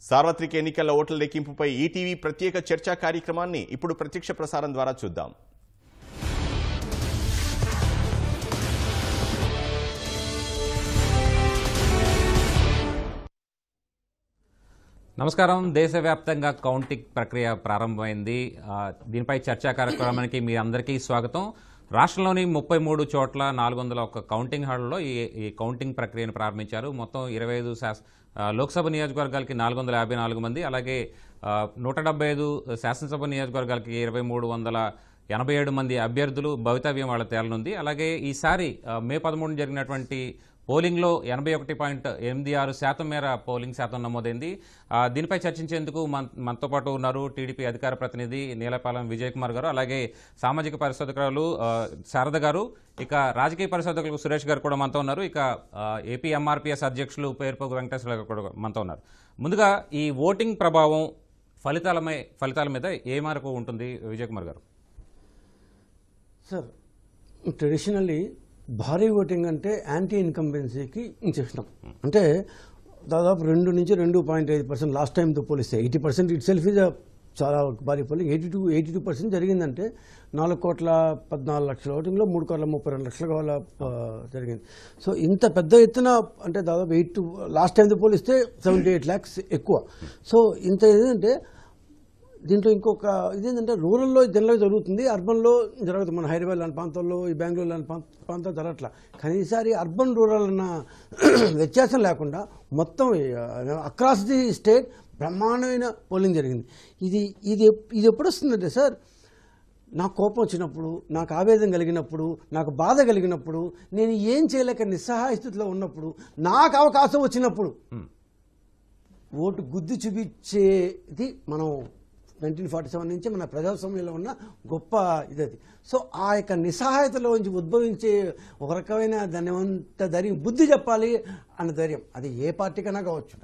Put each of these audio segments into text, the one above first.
సార్వత్రిక ఎన్నికల ఓట్ల లెక్కింపుపై ఈటీవీ ప్రత్యేక చర్చా కార్యక్రమాన్ని ఇప్పుడు ప్రత్యక్ష ప్రసారం ద్వారా చూద్దాం నమస్కారం దేశవ్యాప్తంగా కౌంటింగ్ ప్రక్రియ ప్రారంభమైంది ఆ, దీనిపై చర్చా కార్యక్రమానికి మీ అందరికీ స్వాగతం రాష్ట్రంలోని ముప్పై మూడు చోట్ల నాలుగు వందల ఒక్క కౌంటింగ్ హాల్లో ఈ ఈ కౌంటింగ్ ప్రక్రియను ప్రారంభించారు మొత్తం ఇరవై ఐదు శాస ఆ, లోక్సభ నియోజకవర్గాలకి నాలుగు వందల యాభై నాలుగు మంది అలాగే ఆ, నూట డెబ్బై ఐదు శాసనసభ నియోజకవర్గాలకి ఇరవై మూడు వందల ఎనభై ఏడు మంది అభ్యర్థులు భవితవ్యం వాళ్ళ తేలనుంది అలాగే ఈసారి ఆ, మే పదమూడున జరిగినటువంటి పోలింగ్లో ఎనభై ఒకటి పాయింట్ ఎనిమిది ఆరు శాతం మేర పోలింగ్ శాతం నమోదైంది ఆ, దీనిపై చర్చించేందుకు మన మనతో పాటు ఉన్నారు టీడీపీ అధికార ప్రతినిధి నీలపాలెం విజయ్ కుమార్ గారు అలాగే సామాజిక పరిశోధకురాలు ఆ, శారద గారు ఇక రాజకీయ పరిశోధకులు సురేష్ గారు కూడా మనతో ఉన్నారు ఇక ఆ, ఏపీ ఎంఆర్పీఎస్ అధ్యక్షులు పేర్పోగు వెంకటేశ్వర గారు కూడా మనతో ఉన్నారు ముందుగా ఈ ఓటింగ్ ప్రభావం ఫలితాలమై ఫలితాల మీద ఏ మేరకు ఉంటుంది విజయ్ కుమార్ గారు సార్ ట్రెడిషనల్లీ భారీ ఓటింగ్ అంటే యాంటీ ఇన్కంబెన్సీకి ఇచ్చేసినాం అంటే దాదాపు రెండు నుంచి రెండు పాయింట్ ఐదు పర్సెంట్ లాస్ట్ టైంతో పోలిస్తే eighty percent itself is చాలా భారీ polling eighty two eighty two percent జరిగిందంటే నాలుగు కోట్ల పద్నాలుగు లక్షల ఓటింగ్లో మూడు కోట్ల ముప్పై రెండు లక్షల కావాల జరిగింది సో ఇంత పెద్ద ఎత్తున అంటే దాదాపు ఎయిట్ టు లాస్ట్ టైంతో పోలిస్తే సెవెంటీ ఎయిట్ ల్యాక్స్ ఎక్కువ సో ఇంత ఏంటంటే దీంట్లో ఇంకొక ఇదేంటంటే రూరల్లో జనరల్గా జరుగుతుంది అర్బన్లో జరుగుతుంది మన హైదరాబాద్ లాంటి ప్రాంతాల్లో ఈ బెంగళూరు లాంటి ప్రాంత ప్రాంతాలు జరగట్లా కానీ ఈసారి అర్బన్ రూరల్ అన్న వ్యత్యాసం లేకుండా మొత్తం అక్రాస్ ది స్టేట్ బ్రహ్మాండమైన పోలింగ్ జరిగింది ఇది ఇది ఇది ఎప్పుడు వస్తుందంటే సార్ నాకు కోపం వచ్చినప్పుడు నాకు ఆవేదన కలిగినప్పుడు నాకు బాధ కలిగినప్పుడు నేను ఏం చేయలేక నిస్సహాయ స్థితిలో ఉన్నప్పుడు నాకు అవకాశం వచ్చినప్పుడు ఓటు గుద్ది చూపించేది మనం నైన్టీన్ ఫార్టీ సెవెన్ నుంచి మన ప్రజాస్వామ్యంలో ఉన్న గొప్ప ఇది అది సో ఆ యొక్క నిస్సహాయతలోంచి ఉద్భవించే ఒక రకమైన దాని అంత ధైర్యం బుద్ధి చెప్పాలి అన్న ధైర్యం అది ఏ పార్టీకైనా కావచ్చు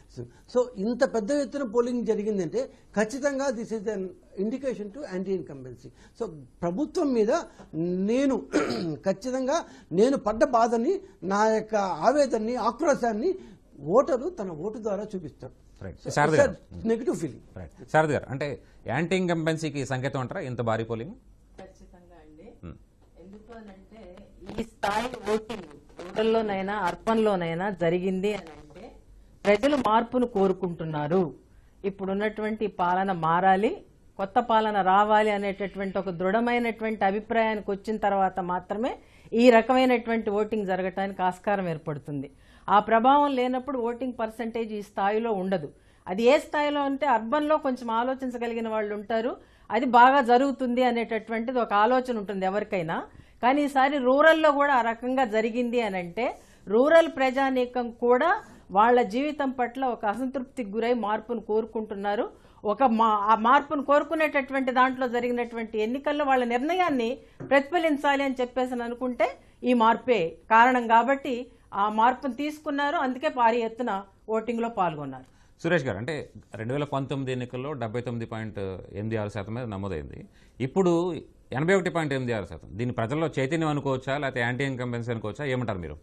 సో ఇంత పెద్ద ఎత్తున పోలింగ్ జరిగిందంటే ఖచ్చితంగా this is an indication to anti incumbency so ప్రభుత్వం మీద నేను ఖచ్చితంగా నేను పడ్డ బాధని నా యొక్క ఆవేదనని ఆక్రోశాన్ని ఓటరు తన ఓటు ద్వారా చూపిస్తాడు రైట్ శారద గారు నెగిటివ్ ఫీలింగ్ రైట్ శారద గారు అంటే యాంటీ ఇంకంబెన్సీకి సంకేతం అంటారా ఇంత భారీ పోలింగ్ ఖచ్చితంగా అండి ఎందుకు అనంటే ఈ స్థాయి ఓటింగ్ రూరల్లోనైనా అర్బన్లోనైనా జరిగింది అని అంటే ప్రజలు మార్పును కోరుకుంటున్నారు ఇప్పుడున్నటువంటి పాలన మారాలి కొత్త పాలన రావాలి అనేటటువంటి ఒక దృఢమైనటువంటి అభిప్రాయానికి వచ్చిన తర్వాత మాత్రమే ఈ రకమైనటువంటి ఓటింగ్ జరగటానికి ఆస్కారం ఏర్పడుతుంది ఆ ప్రభావం లేనప్పుడు ఓటింగ్ పర్సంటేజ్ ఈ స్థాయిలో ఉండదు అది ఏ స్థాయిలో అంటే అర్బన్లో కొంచెం ఆలోచించగలిగిన వాళ్ళు ఉంటారు అది బాగా జరుగుతుంది అనేటటువంటిది ఒక ఆలోచన ఉంటుంది ఎవరికైనా కానీ ఈసారి రూరల్లో కూడా ఆ రకంగా జరిగింది అని అంటే రూరల్ ప్రజానీకం కూడా వాళ్ళ జీవితం పట్ల ఒక అసంతృప్తికి గురై మార్పును కోరుకుంటున్నారు ఒక మా ఆ మార్పును కోరుకునేటటువంటి దాంట్లో జరిగినటువంటి ఎన్నికల్లో వాళ్ళ నిర్ణయాన్ని ప్రతిఫలించాలి అని చెప్పేసి అని అనుకుంటే ఈ మార్పే కారణం కాబట్టి ఆ మార్పును తీసుకున్నారు అందుకే భారీ ఎత్తున ఓటింగ్లో పాల్గొన్నారు సురేష్ గారు అంటే రెండు వేల పంతొమ్మిది ఎన్నికల్లో డెబ్బై తొమ్మిది పాయింట్ ఎనిమిది ఆరు శాతం మీద నమోదైంది ఇప్పుడు ఎనభై ఒకటి పాయింట్ ఎనిమిది ఆరు శాతం దీని ప్రజల్లో చైతన్యం అనుకోవచ్చా లేకపోతే యాంటీ ఇన్కంబెన్సీ అనుకోవచ్చా ఏమంటారు మీరు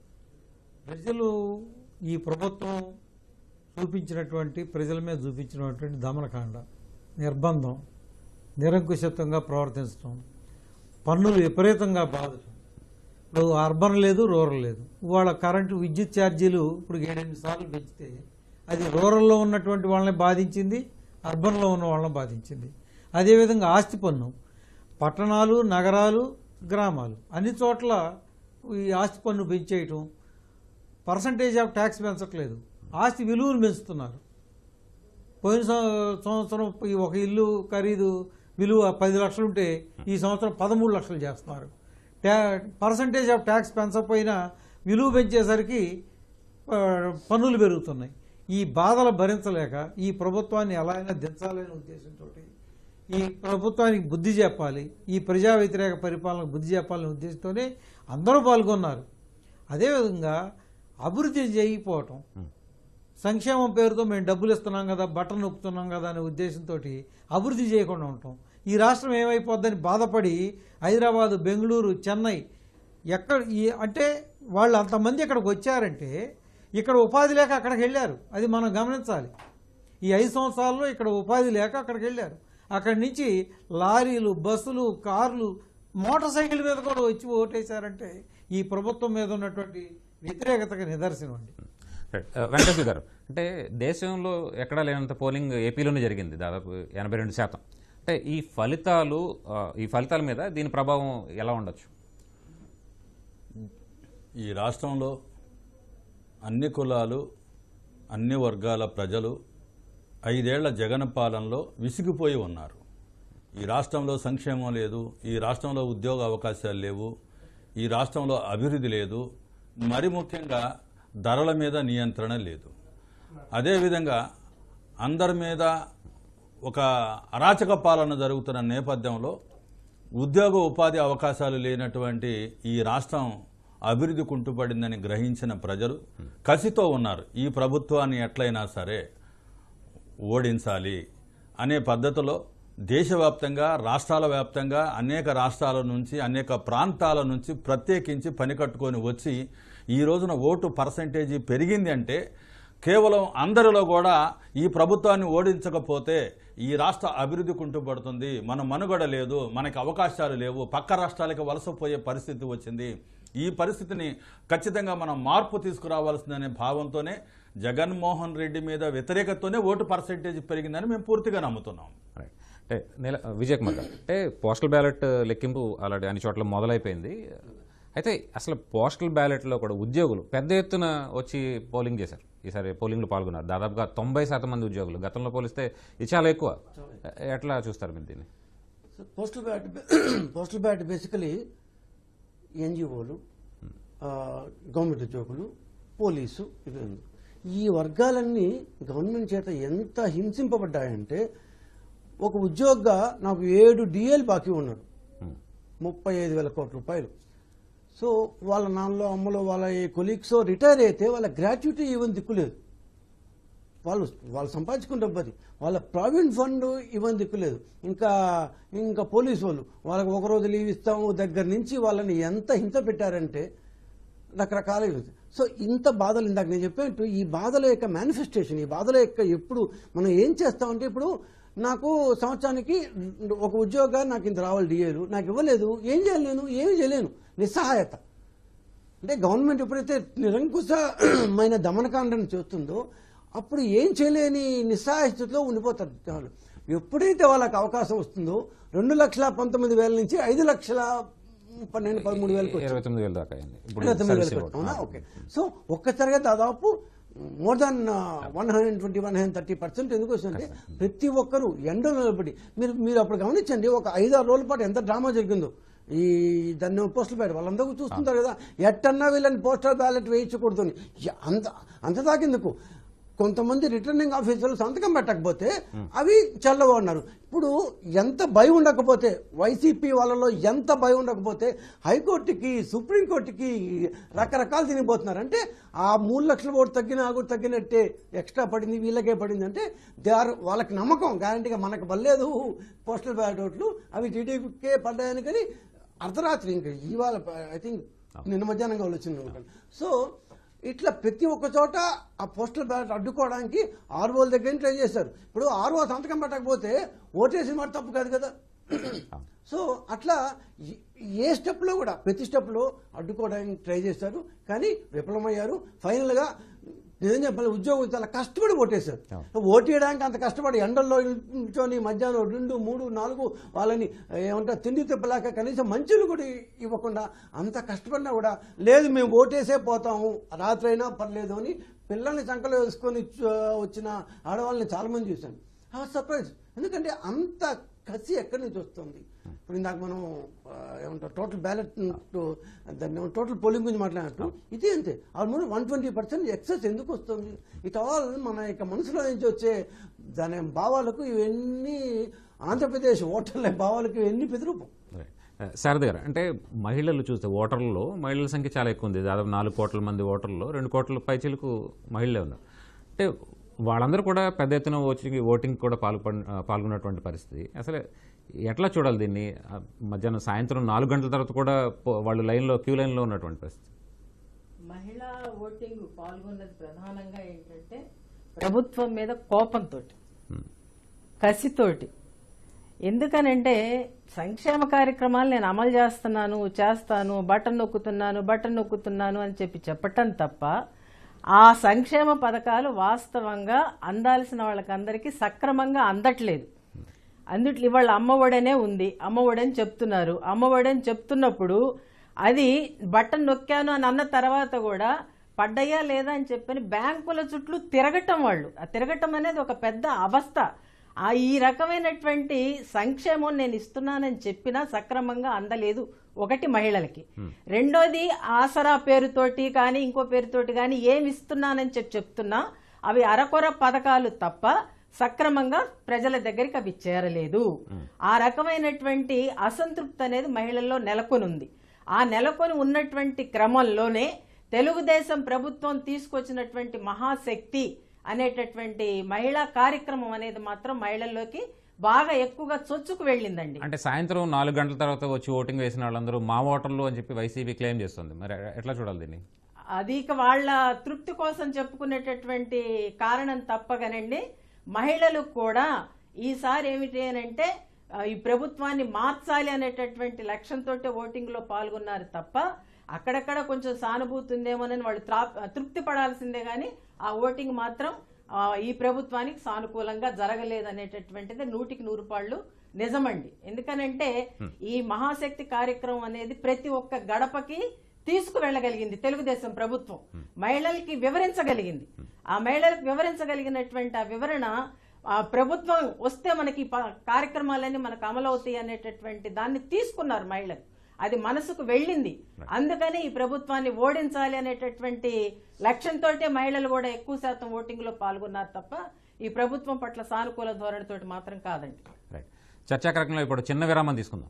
ప్రజలు ఈ ప్రభుత్వం చూపించినటువంటి ప్రజల మీద చూపించినటువంటి దమనకాండ నిర్బంధం నిరంకుశత్వంగా ప్రవర్తించడం పన్నులు విపరీతంగా బాధటం ఇప్పుడు అర్బన్ లేదు రూరల్ లేదు వాళ్ళ కరెంటు విద్యుత్ ఛార్జీలు ఇప్పుడు ఏడెనిమిది సార్లు పెంచితే అది రూరల్లో ఉన్నటువంటి వాళ్ళని బాధించింది అర్బన్లో ఉన్న వాళ్ళని బాధించింది అదేవిధంగా ఆస్తి పన్ను పట్టణాలు నగరాలు గ్రామాలు అన్ని చోట్ల ఈ ఆస్తి పన్ను పెంచేయటం పర్సంటేజ్ ఆఫ్ ట్యాక్స్ పెంచట్లేదు ఆస్తి విలువను పెంచుతున్నారు పోయిన సం- సంవత్సరం ఈ ఒక ఇల్లు ఖరీదు విలువ పది లక్షలు ఉంటే ఈ సంవత్సరం పదమూడు లక్షలు చేస్తున్నారు ట్యా పర్సంటేజ్ ఆఫ్ ట్యాక్స్ పెంచకపోయినా విలువ పెంచేసరికి ఆ, పన్నులు పెరుగుతున్నాయి ఈ బాధలు భరించలేక ఈ ప్రభుత్వాన్ని ఎలా అయినా దించాలనే ఉద్దేశంతో ఈ ప్రభుత్వానికి బుద్ధి చెప్పాలి ఈ ప్రజా వ్యతిరేక పరిపాలనకు బుద్ధి చెప్పాలనే ఉద్దేశంతోనే అందరూ పాల్గొన్నారు అదేవిధంగా అభివృద్ధి చేయకపోవటం సంక్షేమం పేరుతో మేము డబ్బులు ఇస్తున్నాం కదా బట్టలు నొక్కుతున్నాం కదా అనే ఉద్దేశంతో అభివృద్ధి చేయకుండా ఉంటాం ఈ రాష్ట్రం ఏమైపోద్దని బాధపడి హైదరాబాదు బెంగళూరు చెన్నై ఎక్కడ ఈ అంటే వాళ్ళు అంతమంది ఇక్కడికి వచ్చారంటే ఇక్కడ ఉపాధి లేక అక్కడికి వెళ్ళారు అది మనం గమనించాలి ఈ ఐదు సంవత్సరాల్లో ఇక్కడ ఉపాధి లేక అక్కడికి వెళ్ళారు అక్కడి నుంచి లారీలు బస్సులు కార్లు మోటార్ సైకిల్ మీద కూడా వచ్చి ఓటేశారంటే ఈ ప్రభుత్వం మీద ఉన్నటువంటి వ్యతిరేకతకు నిదర్శనం అండి రైట్. ఆ, వెంకటేశ్వర గారు అంటే దేశంలో ఎక్కడా లేనంత పోలింగ్ ఏపీలోనే జరిగింది దాదాపు ఎనభై రెండు శాతం అంటే ఈ ఫలితాలు ఆ, ఈ ఫలితాల మీద దీని ప్రభావం ఎలా ఉండొచ్చు ఈ రాష్ట్రంలో అన్ని కులాలు అన్ని వర్గాల ప్రజలు ఐదేళ్ల జగన్ పాలనలో విసిగిపోయి ఉన్నారు ఈ రాష్ట్రంలో సంక్షేమం లేదు ఈ రాష్ట్రంలో ఉద్యోగ అవకాశాలు లేవు ఈ రాష్ట్రంలో అభివృద్ధి లేదు మరి ముఖ్యంగా ధరల మీద నియంత్రణ లేదు అదేవిధంగా అందరి మీద ఒక అరాచక పాలన జరుగుతున్న నేపథ్యంలో ఉద్యోగ ఉపాధి అవకాశాలు లేనటువంటి ఈ రాష్ట్రం అభివృద్ధి కుంటుపడిందని గ్రహించిన ప్రజలు కసితో ఉన్నారు ఈ ప్రభుత్వాన్ని ఎట్లయినా సరే ఓడించాలి అనే పద్ధతిలో దేశవ్యాప్తంగా రాష్ట్రాల వ్యాప్తంగా అనేక రాష్ట్రాల నుంచి అనేక ప్రాంతాల నుంచి ప్రత్యేకించి పని కట్టుకొని వచ్చి ఈ రోజున ఓటు పర్సంటేజీ పెరిగింది అంటే కేవలం అందరిలో కూడా ఈ ప్రభుత్వాన్ని ఓడించకపోతే ఈ రాష్ట్ర అభివృద్ధి కుంటుపడుతుంది మన మనుగడ లేదు మనకి అవకాశాలు లేవు పక్క రాష్ట్రాలకు వలసపోయే పరిస్థితి వచ్చింది ఈ పరిస్థితిని ఖచ్చితంగా మనం మార్పు తీసుకురావాల్సిందనే భావంతోనే జగన్మోహన్ రెడ్డి మీద వ్యతిరేకతతోనే ఓటు పర్సెంటేజ్ పెరిగిందని మేము పూర్తిగా నమ్ముతున్నాం రైట్. అంటే నెల విజయ్ కుమార్ గారు అంటే పోస్టల్ బ్యాలెట్ లెక్కింపు అలాంటి అన్ని చోట్ల మొదలైపోయింది అయితే అసలు పోస్టల్ బ్యాలెట్లో కూడా ఉద్యోగులు పెద్ద ఎత్తున వచ్చి పోలింగ్ చేశారు ఈసారి పోలింగ్లో పాల్గొన్నారు దాదాపుగా తొంభై శాతం మంది ఉద్యోగులు గతంలో పోలిస్తే ఇది చాలా ఎక్కువ ఎట్లా చూస్తారు మీరు దీన్ని so postal ballot postal ballot basically ఎన్జిఓలు గవర్నమెంట్ ఉద్యోగులు పోలీసు ఇవి ఉంది. ఈ వర్గాలన్నీ గవర్నమెంట్ చేత ఎంత హింసింపబడ్డాయంటే ఒక ఉద్యోగిగా నాకు ఏడు డిఎల్ బాకీ ఉన్నాడు ముప్పై ఐదు వేల కోట్ల రూపాయలు సో వాళ్ళ నాన్నలో అమ్మలో వాళ్ళ కొలీగ్స్ రిటైర్ అయితే వాళ్ళ గ్రాట్యుటీ ఇవ్వని దిక్కులేదు వాళ్ళు వాళ్ళు సంపాదించుకున్న డబ్బు అది వాళ్ళ ప్రావిడెంట్ ఫండ్ ఇవ్వని దిక్కులేదు ఇంకా ఇంకా పోలీసు వాళ్ళు వాళ్ళకి ఒక రోజు లీవ్ ఇస్తాము దగ్గర నుంచి వాళ్ళని ఎంత హింస పెట్టారంటే రకరకాల ఇవి. సో ఇంత బాధలు ఇందాక నేను చెప్పినట్టు ఈ బాధల యొక్క మేనిఫెస్టేషన్ ఈ బాధల యొక్క ఎప్పుడు మనం ఏం చేస్తామంటే ఇప్పుడు నాకు సంవత్సరానికి ఒక ఉద్యోగం నాకు ఇంత రావాలి డిఏలు నాకు ఇవ్వలేదు ఏం చేయాలి నేను ఏమీ చేయలేను నిస్సహాయత అంటే గవర్నమెంట్ ఎప్పుడైతే నిరంకుశమైన దమనకాండను చేస్తుందో అప్పుడు ఏం చేయలేని నిస్సహాయ స్థితిలో ఉండిపోతారు వాళ్ళు ఎప్పుడైతే వాళ్ళకి అవకాశం వస్తుందో రెండు లక్షల పంతొమ్మిది వేల నుంచి ఐదు లక్షల పన్నెండు పదమూడు వేలకు వచ్చింది. ఇరవై తొమ్మిది వేల దాకా అయింది ఇప్పుడు ఇరవై తొమ్మిది సర్వీస్ వేలకు ఇవ్వడం. అవునా ఓకే సో ఒక్కసారిగా దాదాపు more than one hundred twenty one hundred thirty percent ఎందుకు వస్తుందంటే ప్రతి ఒక్కరు ఎండలో నిలబడి మీరు మీరు అప్పుడు గమనించండి ఒక ఐదారు రోజుల పాటు ఎంత డ్రామా జరిగిందో ఈ దాన్ని పోస్టల్ బ్యాలెట్ వాళ్ళందరూ చూస్తుంటారు కదా ఎట్టన్నా వీళ్ళని పోస్టల్ బ్యాలెట్ వేయించకూడదు అని య- అంత అంత దాకెందుకు కొంతమంది రిటర్నింగ్ ఆఫీసర్లు సంతకం పెట్టకపోతే అవి చల్లవ ఉన్నారు ఇప్పుడు ఎంత భయం ఉండకపోతే వైసీపీ వాళ్ళలో ఎంత భయం ఉండకపోతే హైకోర్టుకి సుప్రీంకోర్టుకి రకరకాలు తినిపోతున్నారు అంటే ఆ మూడు లక్షల ఓటు తగ్గినా కూడా తగ్గినట్టే ఎక్స్ట్రా పడింది వీళ్ళకే పడింది అంటే దే ఆర్ వాళ్ళకి నమ్మకం గ్యారంటీగా మనకు పర్లేదు పోస్టల్ బ్యాలెట్ ఓట్లు అవి టీడీపీకే పడ్డాయని కానీ అర్ధరాత్రి ఇంకా ఇవాళ ఐ థింక్ నిన్న మధ్యాహ్నంగా వాళ్ళు వచ్చింది అనుకుంటాను సో ఇట్లా ప్రతి ఒక్క చోట ఆ పోస్టల్ బ్యాలెట్ అడ్డుకోవడానికి ఆర్ఓల దగ్గర ట్రై చేశారు ఇప్పుడు ఆర్ఓ సంతకం పెట్టకపోతే ఓటేసిన మాట తప్పు కాదు కదా సో అట్లా ఏ- ఏ స్టెప్లో కూడా ప్రతి స్టెప్లో అడ్డుకోవడానికి ట్రై చేశారు కానీ విఫలమయ్యారు ఫైనల్గా నిజం చెప్పాలి ఉద్యోగులు చాలా కష్టపడి ఓటేశారు ఓటేయడానికి అంత కష్టపడి ఎండల్లో నిల్చొని మధ్యాహ్నం రెండు మూడు నాలుగు వాళ్ళని ఏమంటారు తిండి తిప్పలేక కనీసం మంచులు కూడా ఇవ్వకుండా అంత కష్టపడినా కూడా లేదు మేము ఓటేసే పోతాము రాత్రి అయినా పర్లేదు అని పిల్లల్ని సంకలో వేసుకొని చ- వచ్చిన ఆడవాళ్ళని చాలా మంది చూశాను ఆ సర్ప్రైజ్ ఎందుకంటే అంత కసి ఎక్కడి నుంచి వస్తుంది ఇప్పుడు ఇందాక మనం ఆ, ఏమంటారు టోటల్ బ్యాలెట్ దాన్ని టోటల్ పోలింగ్ గురించి మాట్లాడినట్టు ఇది అంతే almost one twenty percent excess ఎందుకు వస్తుంది ఇట్ ఆల్ మన యొక్క మనసులో నుంచి వచ్చే దాని భావాలకు ఇవన్నీ ఆంధ్రప్రదేశ్ ఓటర్ల భావాలకు ఇవన్నీ ప్రతిరూపం రైట్. శారద గారు అంటే మహిళలు చూస్తే ఓటర్లలో మహిళల సంఖ్య చాలా ఎక్కువ ఉంది దాదాపు నాలుగు కోట్ల మంది ఓటర్లలో రెండు కోట్ల పైచీలకు మహిళలే ఉన్నారు అంటే వాళ్ళందరూ కూడా పెద్ద ఎత్తున వచ్చి ఓటింగ్ కూడా పాల్గొ పాల్గొన్నటువంటి పరిస్థితి అసలు ఎట్లా చూడాలి దీన్ని ఆ, మధ్యాహ్నం సాయంత్రం నాలుగు గంటల తర్వాత కూడా పో- వాళ్ళు లైన్లో క్యూ లైన్లో ఉన్నటువంటి పరిస్థితి మహిళా ఓటింగ్ పాల్గొన్నది ప్రధానంగా ఏంటంటే ప్రభుత్వం మీద కోపంతో కసితోటి ఎందుకనంటే సంక్షేమ కార్యక్రమాలు నేను అమలు చేస్తున్నాను చేస్తాను బటన్ నొక్కుతున్నాను బటన్ నొక్కుతున్నాను అని చెప్పి చెప్పటం తప్ప ఆ సంక్షేమ పథకాలు వాస్తవంగా అందాల్సిన వాళ్ళకందరికీ సక్రమంగా అందట్లేదు అందుట్లో ఇవాళ అమ్మఒడనే ఉంది అమ్మఒడని చెప్తున్నారు అమ్మఒడని చెప్తున్నప్పుడు అది బటన్ నొక్కాను అని అన్న తర్వాత కూడా పడ్డయా లేదా అని చెప్పని బ్యాంకుల చుట్టూ తిరగటం వాళ్ళు ఆ తిరగటం అనేది ఒక పెద్ద అవస్థ ఆ ఈ రకమైనటువంటి సంక్షేమం నేను ఇస్తున్నానని చెప్పినా సక్రమంగా అందలేదు ఒకటి మహిళలకి రెండోది ఆసరా పేరుతోటి కానీ ఇంకో పేరుతోటి కానీ ఏమి ఇస్తున్నానని చెప్పి చెప్తున్నా అవి అరకొర పథకాలు తప్ప సక్రమంగా ప్రజల దగ్గరికి అవి చేరలేదు ఆ రకమైనటువంటి అసంతృప్తి అనేది మహిళల్లో నెలకొనుంది ఆ నెలకొని ఉన్నటువంటి క్రమంలోనే తెలుగుదేశం ప్రభుత్వం తీసుకొచ్చినటువంటి మహాశక్తి అనేటటువంటి మహిళా కార్యక్రమం అనేది మాత్రం మహిళల్లోకి బాగా ఎక్కువగా చొచ్చుకు వెళ్ళిందండి అంటే సాయంత్రం నాలుగు గంటల తర్వాత వచ్చి ఓటింగ్ వేసిన వాళ్ళందరూ మా ఓటర్లు అని చెప్పి వైసీపీ క్లెయిమ్ చేస్తుంది మరి ఎట్లా చూడాలి దీన్ని అది ఇక వాళ్ళ తృప్తి కోసం చెప్పుకునేటటువంటి కారణం తప్పగానండి మహిళలు కూడా ఈసారి ఏమిటి అని అంటే ఆ, ఈ ప్రభుత్వాన్ని మార్చాలి అనేటటువంటి లక్ష్యంతో ఓటింగ్ లో పాల్గొన్నారు తప్ప అక్కడక్కడ కొంచెం సానుభూతి ఉందేమోనని వాళ్ళు త్రా- తృప్తి పడాల్సిందే గాని ఆ ఓటింగ్ మాత్రం ఆ, ఈ ప్రభుత్వానికి సానుకూలంగా జరగలేదు అనేటటువంటిది నూటికి నూరు పాళ్ళు నిజమండి ఎందుకనంటే ఈ మహాశక్తి కార్యక్రమం అనేది ప్రతి ఒక్క గడపకి తీసుకువెళ్ళగలిగింది తెలుగుదేశం ప్రభుత్వం మహిళలకి వివరించగలిగింది ఆ మహిళలకు వివరించగలిగినటువంటి ఆ వివరణ ఆ ప్రభుత్వం వస్తే మనకి ఈ ప- కార్యక్రమాలన్నీ మనకు అమలవుతాయి అనేటటువంటి దాన్ని తీసుకున్నారు మహిళలు అది మనసుకు వెళ్ళింది అందుకని ఈ ప్రభుత్వాన్ని ఓడించాలి అనేటటువంటి లక్ష్యంతో మహిళలు కూడా ఎక్కువ శాతం ఓటింగ్ లో పాల్గొన్నారు తప్ప ఈ ప్రభుత్వం పట్ల సానుకూల ధోరణితోటి మాత్రం కాదండి రైట్ చర్చా కార్యక్రమంలో ఇప్పుడు చిన్న విరామం తీసుకుందాం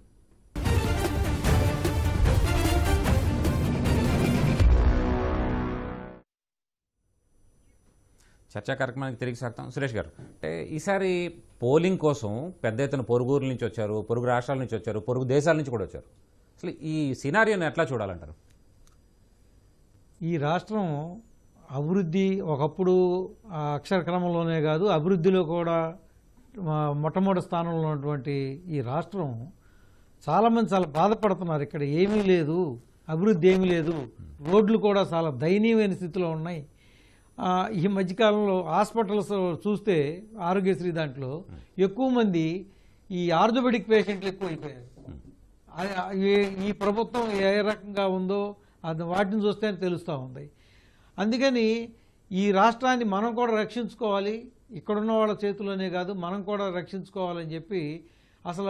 చర్చా కార్యక్రమానికి తిరిగి సాగుతాం సురేష్ గారు అంటే ఈసారి పోలింగ్ కోసం పెద్ద ఎత్తున పొరుగురు నుంచి వచ్చారు పొరుగు రాష్ట్రాల నుంచి వచ్చారు పొరుగు దేశాల నుంచి కూడా వచ్చారు అసలు ఈ సినారియోని ఎట్లా చూడాలంటారు ఈ రాష్ట్రం అభివృద్ధి ఒకప్పుడు ఆ అక్షర క్రమంలోనే కాదు అభివృద్ధిలో కూడా ఆ, మొట్టమొదటి స్థానంలో ఉన్నటువంటి ఈ రాష్ట్రం చాలామంది చాలా బాధపడుతున్నారు ఇక్కడ ఏమీ లేదు అభివృద్ధి ఏమీ లేదు రోడ్లు కూడా చాలా దయనీయమైన స్థితిలో ఉన్నాయి ఆ, ఈ మధ్యకాలంలో హాస్పిటల్స్ చూస్తే ఆరోగ్యశ్రీ దాంట్లో ఎక్కువ మంది ఈ ఆర్థోపెడిక్ పేషెంట్లు ఎక్కువ అయిపోయారు ఆ- ఈ- ఈ ప్రభుత్వం ఏ రకంగా ఉందో అది వాటిని చూస్తే తెలుస్తూ ఉంది అందుకని ఈ రాష్ట్రాన్ని మనం కూడా రక్షించుకోవాలి ఇక్కడున్న వాళ్ళ చేతిలోనే కాదు మనం కూడా రక్షించుకోవాలని చెప్పి అసలు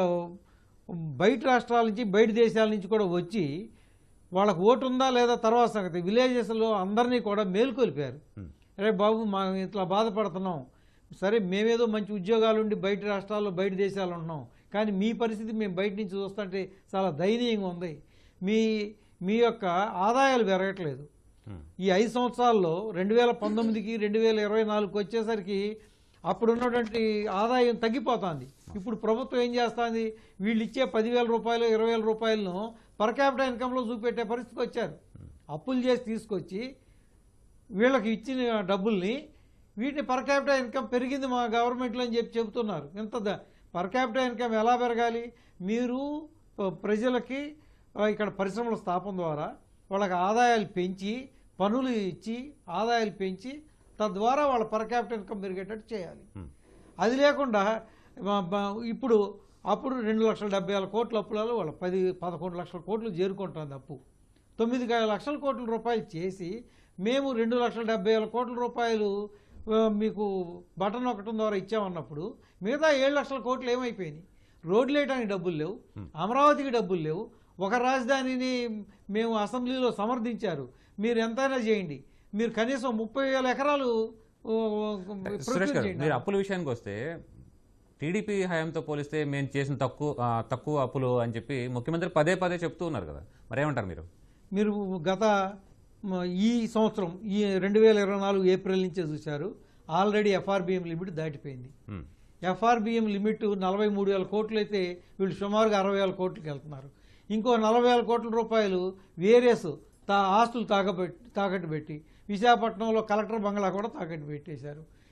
బయట రాష్ట్రాల నుంచి బయట దేశాల నుంచి కూడా వచ్చి వాళ్ళకు ఓటు ఉందా లేదా తర్వాత సంగతి విలేజెస్లో అందరినీ కూడా మేల్కొల్పారు అరే బాబు మా ఇట్లా బాధపడుతున్నాం సరే మేమేదో మంచి ఉద్యోగాలు ఉండి బయట రాష్ట్రాల్లో బయట దేశాలు ఉంటున్నాం కానీ మీ పరిస్థితి మేము బయట నుంచి చూస్తుంటే చాలా దయనీయంగా ఉంది మీ మీ యొక్క ఆదాయాలు పెరగట్లేదు ఈ ఐదు సంవత్సరాల్లో రెండు వేల పంతొమ్మిదికి రెండు వేల ఇరవై నాలుగుకి వచ్చేసరికి అప్పుడు ఉన్నటువంటి ఆదాయం తగ్గిపోతుంది ఇప్పుడు ప్రభుత్వం ఏం చేస్తుంది వీళ్ళు ఇచ్చే పదివేల రూపాయలు ఇరవై వేల రూపాయలను పర్ క్యాపిటల్ ఇన్కంలో చూపెట్టే పరిస్థితికి వచ్చారు అప్పులు చేసి తీసుకొచ్చి వీళ్ళకి ఇచ్చిన డబ్బుల్ని వీటిని పర్ క్యాపిటల్ ఇన్కమ్ పెరిగింది మా గవర్నమెంట్లో అని చెప్పి చెబుతున్నారు ఎంత ద- పర్ క్యాపిటల్ ఇన్కమ్ ఎలా పెరగాలి మీరు ప- ప్రజలకి ఆ, ఇక్కడ పరిశ్రమల స్థాపన ద్వారా వాళ్ళకి ఆదాయాలు పెంచి పనులు ఇచ్చి ఆదాయాలు పెంచి తద్వారా వాళ్ళ పర్ క్యాపిటల్ ఇన్కమ్ పెరిగేటట్టు చేయాలి అది లేకుండా మ- మ- ఇప్పుడు అప్పుడు రెండు లక్షల డెబ్బై వేల కోట్ల అప్పులలో వాళ్ళ పది పదకొండు లక్షల కోట్లు చేరుకుంటుంది అప్పు తొమ్మిది గా- లక్షల కోట్ల రూపాయలు చేసి మేము రెండు లక్షల డెబ్బై వేల కోట్ల రూపాయలు ఆ, మీకు బటన్ ఒకటం ద్వారా ఇచ్చామన్నప్పుడు మిగతా ఏడు లక్షల కోట్లు ఏమైపోయినాయి రోడ్లు వేయడానికి డబ్బులు లేవు అమరావతికి డబ్బులు లేవు ఒక రాజధానిని మేము అసెంబ్లీలో సమర్థించారు మీరు ఎంతైనా చేయండి మీరు కనీసం ముప్పై వేల ఎకరాలు ఆ, సురేష్ procure గారు చేయండి. మీరు అప్పుల విషయానికి వస్తే టీడీపీ హయాంతో పోలిస్తే మేము చేసిన తక్కువ ఆ, తక్కువ అప్పులు అని చెప్పి ముఖ్యమంత్రి పదే పదే చెప్తూ ఉన్నారు కదా మరేమంటారు మీరు మీరు గత మ, ఈ సంవత్సరం ఈ రెండు వేల ఇరవై నాలుగు ఏప్రిల్ నుంచే చూశారు ఆల్రెడీ ఎఫ్ఆర్బిఎం లిమిట్ దాటిపోయింది ఉమ్. ఎఫ్ఆర్బిఎం లిమిట్ నలభై మూడు వేల కోట్లు అయితే వీళ్ళు సుమారుగా అరవై వేల కోట్లకి వెళ్తున్నారు ఇంకో నలభై వేల కోట్ల రూపాయలు వేరియస్ తా ఆస్తులు తాకబెట్టి తాకట్టు పెట్టి విశాఖపట్నంలో కలెక్టర్ బంగ్లా కూడా తాకట్టు పెట్టేశారు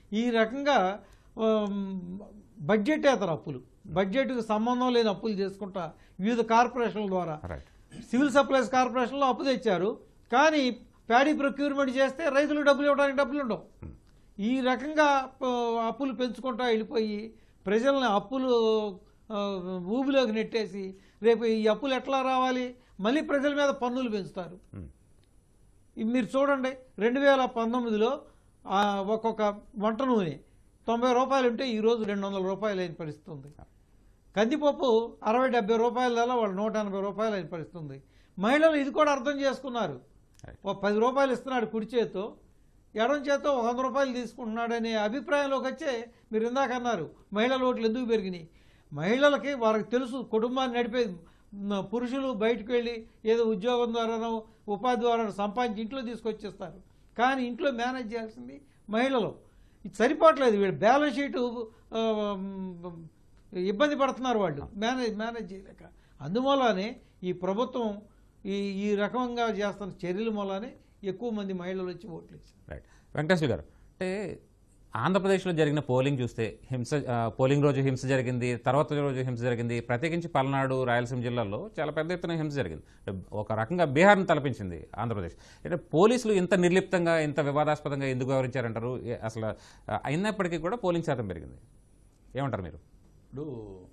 ఈ రకంగా ఆమ్, బడ్జెటేతర అప్పులు బడ్జెట్కి సంబంధం లేని అప్పులు చేసుకుంటా వివిధ కార్పొరేషన్ల ద్వారా రైట్ సివిల్ సప్లైస్ కార్పొరేషన్లో అప్పు తెచ్చారు కానీ ప్యాడీ ప్రొక్యూర్మెంట్ చేస్తే రైతులు డబ్బులు ఇవ్వడానికి డబ్బులు ఉండవు ఈ రకంగా ఆ, అప్పులు పెంచుకుంటా వెళ్ళిపోయి ప్రజల్ని అప్పులు ఆ, ఊబిలోకి నెట్టేసి రేపు ఈ అప్పులు ఎట్లా రావాలి మళ్ళీ ప్రజల మీద పన్నులు పెంచుతారు ఇది మీరు చూడండి రెండు వేల పంతొమ్మిదిలో ఆ, ఒక్కొక్క వంట నూనె తొంభై రూపాయలు ఉంటే ఈరోజు రెండు వందల రూపాయలు అయిన పరిస్థితి ఉంది కందిపప్పు అరవై డెబ్బై రూపాయల ధర వాళ్ళు నూట ఎనభై రూపాయలు అయిన పరిస్థితి ఉంది మహిళలు ఇది కూడా అర్థం చేసుకున్నారు ఒక పది రూపాయలు ఇస్తున్నాడు కుడి చేత్తో ఎడం చేత్తో ఒక వంద రూపాయలు తీసుకుంటున్నాడనే అభిప్రాయంలోకి వచ్చే మీరు ఇందాక అన్నారు మహిళల ఓట్లు ఎందుకు పెరిగినాయి మహిళలకి వారికి తెలుసు కుటుంబాన్ని నడిపే మ, పురుషులు బయటకు వెళ్ళి ఏదో ఉద్యోగం ద్వారానో ఉపాధి ద్వారా సంపాదించి ఇంట్లో తీసుకొచ్చేస్తారు కానీ ఇంట్లో మేనేజ్ చేయాల్సింది మహిళలు ఇది సరిపోవట్లేదు వీళ్ళు బ్యాలెన్స్ షీటు ఆ, మ్, ఇబ్బంది పడుతున్నారు వాళ్ళు మేనేజ్ మేనేజ్ చేయలేక అందువల్లనే ఈ ప్రభుత్వం ఈ ఈ రకంగా చేస్తున్న చర్యల వల్లనే ఎక్కువ మంది మహిళలు వచ్చి ఓట్లు వేశారు రైట్ వెంకటేశ్వర గారు అంటే ఆంధ్రప్రదేశ్లో జరిగిన పోలింగ్ చూస్తే హింస ఆ, పోలింగ్ రోజు హింస జరిగింది తర్వాత రోజు హింస జరిగింది ప్రత్యేకించి పల్నాడు రాయలసీమ జిల్లాల్లో చాలా పెద్ద ఎత్తున హింస జరిగింది అంటే ఒక రకంగా బీహార్ని తలపించింది ఆంధ్రప్రదేశ్ అంటే పోలీసులు ఇంత నిర్లిప్తంగా ఇంత వివాదాస్పదంగా ఎందుకు వ్యవహరించారంటారు ఏ- అసలు ఆ, అయినప్పటికీ కూడా పోలింగ్ శాతం పెరిగింది ఏమంటారు మీరు ఇప్పుడు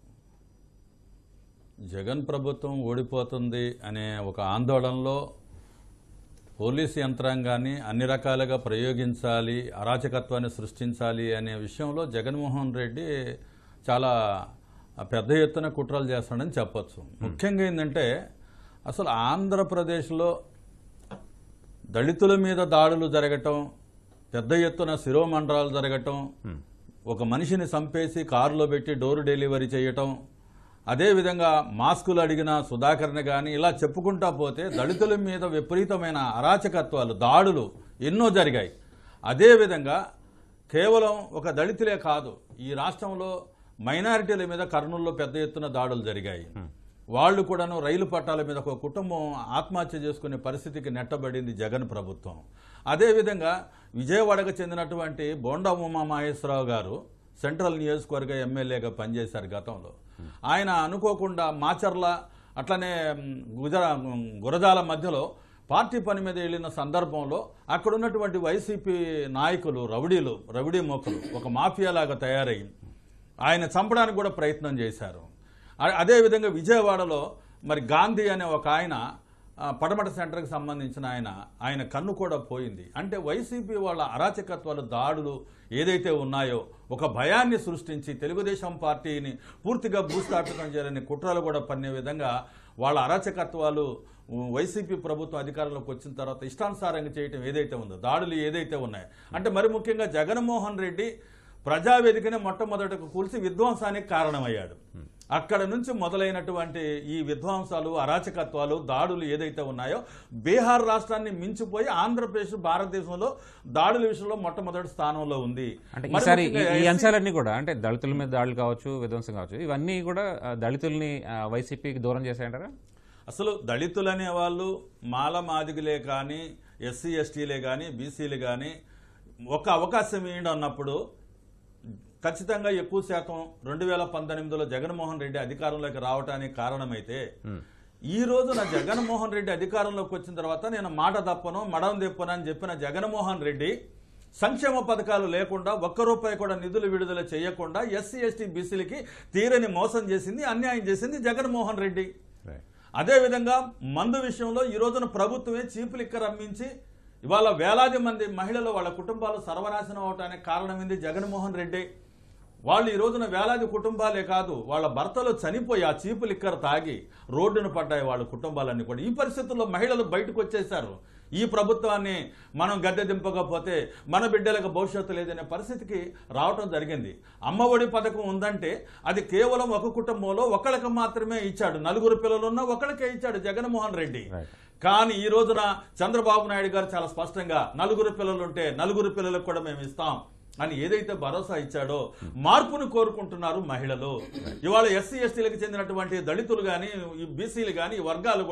జగన్ ప్రభుత్వం ఓడిపోతుంది అనే ఒక ఆందోళనలో పోలీసు యంత్రాంగాన్ని అన్ని రకాలుగా ప్రయోగించాలి అరాచకత్వాన్ని సృష్టించాలి అనే విషయంలో జగన్మోహన్ రెడ్డి చాలా పెద్ద ఎత్తున కుట్రలు చేస్తాడని చెప్పొచ్చు ముఖ్యంగా ఏంటంటే అసలు ఆంధ్రప్రదేశ్లో దళితుల మీద దాడులు జరగటం పెద్ద ఎత్తున శిరోమండలాలు జరగటం ఒక మనిషిని చంపేసి కారులో పెట్టి డోర్ డెలివరీ చేయటం అదేవిధంగా మాస్కులు అడిగిన సుధాకర్ని కానీ ఇలా చెప్పుకుంటా పోతే దళితుల మీద విపరీతమైన అరాచకత్వాలు దాడులు ఎన్నో జరిగాయి అదేవిధంగా కేవలం ఒక దళితులే కాదు ఈ రాష్ట్రంలో మైనారిటీల మీద కర్నూలులో పెద్ద ఎత్తున దాడులు జరిగాయి వాళ్ళు కూడాను రైలు పట్టాల మీద ఒక కుటుంబం ఆత్మహత్య చేసుకునే పరిస్థితికి నెట్టబడింది జగన్ ప్రభుత్వం అదేవిధంగా విజయవాడకు చెందినటువంటి బోండా ఉమా మహేశ్వరరావు గారు సెంట్రల్ నియోజకవర్గ ఎమ్మెల్యేగా పనిచేశారు గతంలో ఆయన అనుకోకుండా మాచర్ల అట్లనే మ్, గుజరా మ్, గురజాల మధ్యలో పార్టీ పని మీద వెళ్ళిన సందర్భంలో అక్కడ ఉన్నటువంటి వైసీపీ నాయకులు రౌడీలు రౌడీ మొక్కలు ఒక మాఫియాలాగా తయారయ్యి ఆయన చంపడానికి కూడా ప్రయత్నం చేశారు అ- అదేవిధంగా విజయవాడలో మరి గాంధీ అనే ఒక ఆయన ఆ, పడమట సెంటర్కి సంబంధించిన ఆయన ఆయన కన్ను కూడా పోయింది అంటే వైసీపీ వాళ్ళ అరాచకత్వాలు దాడులు ఏదైతే ఉన్నాయో ఒక భయాన్ని సృష్టించి తెలుగుదేశం పార్టీని పూర్తిగా భూస్థాపితం చేయాలని కుట్రలు కూడా పన్నే విధంగా వాళ్ళ అరాచకత్వాలు ఉ, వైసీపీ ప్రభుత్వం అధికారంలోకి వచ్చిన తర్వాత ఇష్టానుసారంగా చేయటం ఏదైతే ఉందో దాడులు ఏదైతే ఉన్నాయో అంటే మరి ముఖ్యంగా జగన్మోహన్ రెడ్డి ప్రజావేదికనే మొట్టమొదటకు కూల్చి విధ్వంసానికి కారణమయ్యాడు అక్కడ నుంచి మొదలైనటువంటి ఈ విధ్వంసాలు అరాచకత్వాలు దాడులు ఏదైతే ఉన్నాయో బీహార్ రాష్ట్రాన్ని మించిపోయి ఆంధ్రప్రదేశ్ భారతదేశంలో దాడుల విషయంలో మొట్టమొదటి స్థానంలో ఉంది అంటే మరి ఈసారి ఈ- ముఖ్యంగా ఈ ఎస్సీ అంశాలన్నీ కూడా అంటే దళితుల మీద దాడులు కావచ్చు విధ్వంసం కావచ్చు ఇవన్నీ కూడా ఆ, దళితుల్ని ఆ, వైసీపీకి దూరం చేశాయంటారా అసలు దళితులు అనే వాళ్ళు మాల మాదిగులే కానీ ఎస్సీ ఎస్టీలే కానీ బీసీలు కానీ ఒక అవకాశం ఏంటి అన్నప్పుడు ఖచ్చితంగా ఎక్కువ శాతం రెండు వేల పంతొమ్మిదిలో జగన్మోహన్ రెడ్డి అధికారంలోకి రావడానికి కారణమైతే ఈ రోజున జగన్మోహన్ రెడ్డి అధికారంలోకి వచ్చిన తర్వాత నేను మాట తప్పను మడం తెప్పను అని చెప్పిన జగన్మోహన్ రెడ్డి సంక్షేమ పథకాలు లేకుండా ఒక్క రూపాయి కూడా నిధులు విడుదల చేయకుండా ఎస్సీ ఎస్టీ బీసీలకి తీరని మోసం చేసింది అన్యాయం చేసింది జగన్మోహన్ రెడ్డి అదేవిధంగా మందు విషయంలో ఈ రోజున ప్రభుత్వమే చీపు లిక్కర్ అమ్మించి ఇవాళ వేలాది మంది మహిళలు వాళ్ళ కుటుంబాలు సర్వనాశనం అవడానికి కారణమైంది జగన్మోహన్ రెడ్డి వాళ్ళు ఈ రోజున వేలాది కుటుంబాలే కాదు వాళ్ళ భర్తలు చనిపోయి ఆ చీపు లిక్కర్ తాగి రోడ్డున పడ్డాయి వాళ్ళ కుటుంబాలన్నీ కూడా ఈ పరిస్థితుల్లో మహిళలు బయటకు వచ్చేశారు ఈ ప్రభుత్వాన్ని మనం గద్దె దింపకపోతే మన బిడ్డలకు భవిష్యత్తు లేదనే పరిస్థితికి రావటం జరిగింది అమ్మఒడి పథకం ఉందంటే అది కేవలం ఒక కుటుంబంలో ఒకళ్ళకి మాత్రమే ఇచ్చాడు నలుగురు పిల్లలున్నా ఒకళ్ళకే ఇచ్చాడు జగన్మోహన్ రెడ్డి Right. కానీ ఈ రోజున చంద్రబాబు నాయుడు గారు చాలా స్పష్టంగా నలుగురు పిల్లలుంటే నలుగురు పిల్లలకు కూడా మేము ఇస్తాం అని ఏదైతే భరోసా ఇచ్చాడో మార్పును కోరుకుంటున్నారు మహిళలు ఇవాళ ఎస్సీ ఎస్టీలకు చెందినటువంటి దళితులు కానీ ఈ బీసీలు కానీ ఈ వర్గాలు కూడా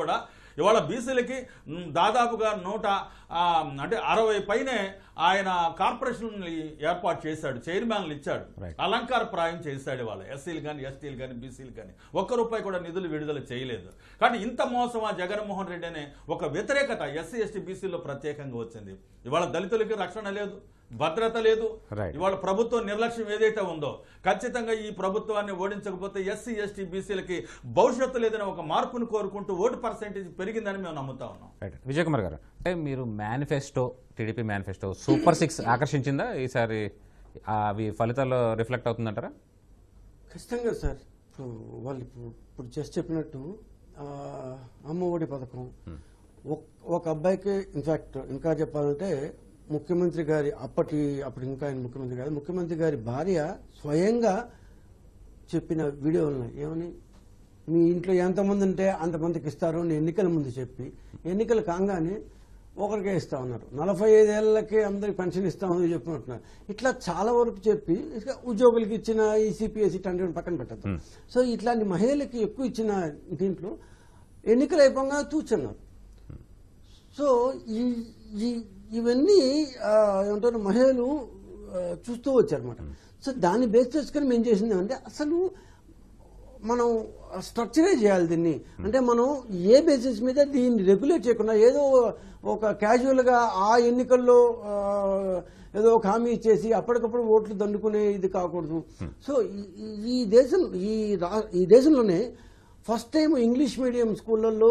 ఇవాళ బీసీలకి మ్, దాదాపుగా నూట ఆ, అంటే అరవై పైనే ఆయన కార్పొరేషన్ ఏర్పాటు చేశాడు చైర్మన్లు ఇచ్చాడు Right. అలంకార ప్రాయం చేశాడు ఇవాళ ఎస్సీలు కానీ ఎస్టీలు కానీ బీసీలు కానీ ఒక్క రూపాయి కూడా నిధులు విడుదల చేయలేదు కానీ ఇంత మోసం ఆ జగన్మోహన్ రెడ్డి అనే ఒక వ్యతిరేకత ఎస్సీ ఎస్టీ బీసీలో ప్రత్యేకంగా వచ్చింది ఇవాళ దళితులకి రక్షణ లేదు భద్రత లేదు Right. ఇవాళ ప్రభుత్వం నిర్లక్ష్యం ఏదైతే ఉందో ఖచ్చితంగా ఈ ప్రభుత్వాన్ని ఓడించకపోతే ఎస్సీ ఎస్టీ బీసీలకి భవిష్యత్తు లేదని ఒక మార్పును కోరుకుంటూ ఓటు పర్సెంటేజ్ పెరిగిందని మేము నమ్ముతా ఉన్నాం రైట్ విజయ్ కుమార్ గారు అంటే మీరు manifesto TDP manifesto super six ఆకర్షించిందా ఈసారి ఆ, అవి ఫలితాల్లో రిఫ్లెక్ట్ అవుతుందంటారా ఖచ్చితంగా సార్ ఇప్పుడు వాళ్ళు ఇప్పుడు ఇప్పుడు జస్ట్ చెప్పినట్టు ఆ, అమ్మ ఒడి పథకం ఒక్- ఒక అబ్బాయికి ఇన్ఫాక్ట్ ఇంకా చెప్పాలంటే ముఖ్యమంత్రి గారి అప్పటి అప్పుడు ఇంకా ఆయన ముఖ్యమంత్రి గారు ముఖ్యమంత్రి గారి భార్య స్వయంగా చెప్పిన వీడియోలు ఉన్నాయి ఏమని మీ ఇంట్లో ఎంతమంది ఉంటే అంతమందికి ఇస్తారు అని ఎన్నికల ముందు చెప్పి ఎన్నికలు కాగానే ఒకరికే ఇస్తా ఉన్నారు నలభై ఐదేళ్లకి అందరికి పెన్షన్ ఇస్తామని చెప్పినట్టున్నారు ఇట్లా చాలా వరకు చెప్పి ఇక ఉద్యోగులకి ఇచ్చిన ఈ సిపిఎస్ ఇట్లాంటివి పక్కన పెట్టద్దు సో ఇట్లాంటి మహిళలకి ఎక్కువ ఇచ్చిన దీంట్లో ఎన్నికలు అయిపోగా తూచున్నారు సో ఈ ఈ- ఇవన్నీ ఆ, ఏమంటారు మహిళలు ఆ, చూస్తూ వచ్చారన్నమాట సో దాన్ని బేస్ చేసుకుని మేము చేసింది అంటే అసలు మనం స్ట్రక్చరే చేయాలి దీన్ని అంటే మనం ఏ బేసిస్ మీద దీన్ని రెగ్యులేట్ చేయకుండా ఏదో ఒక క్యాజువల్గా ఆ ఎన్నికల్లో ఆ, ఏదో ఒక హామీ ఇచ్చేసి అప్పటికప్పుడు ఓట్లు దండుకునే ఇది కాకూడదు సో ఈ- ఈ- ఈ దేశం ఈ రా ఈ దేశంలోనే ఫస్ట్ టైం ఇంగ్లీష్ మీడియం స్కూళ్ళల్లో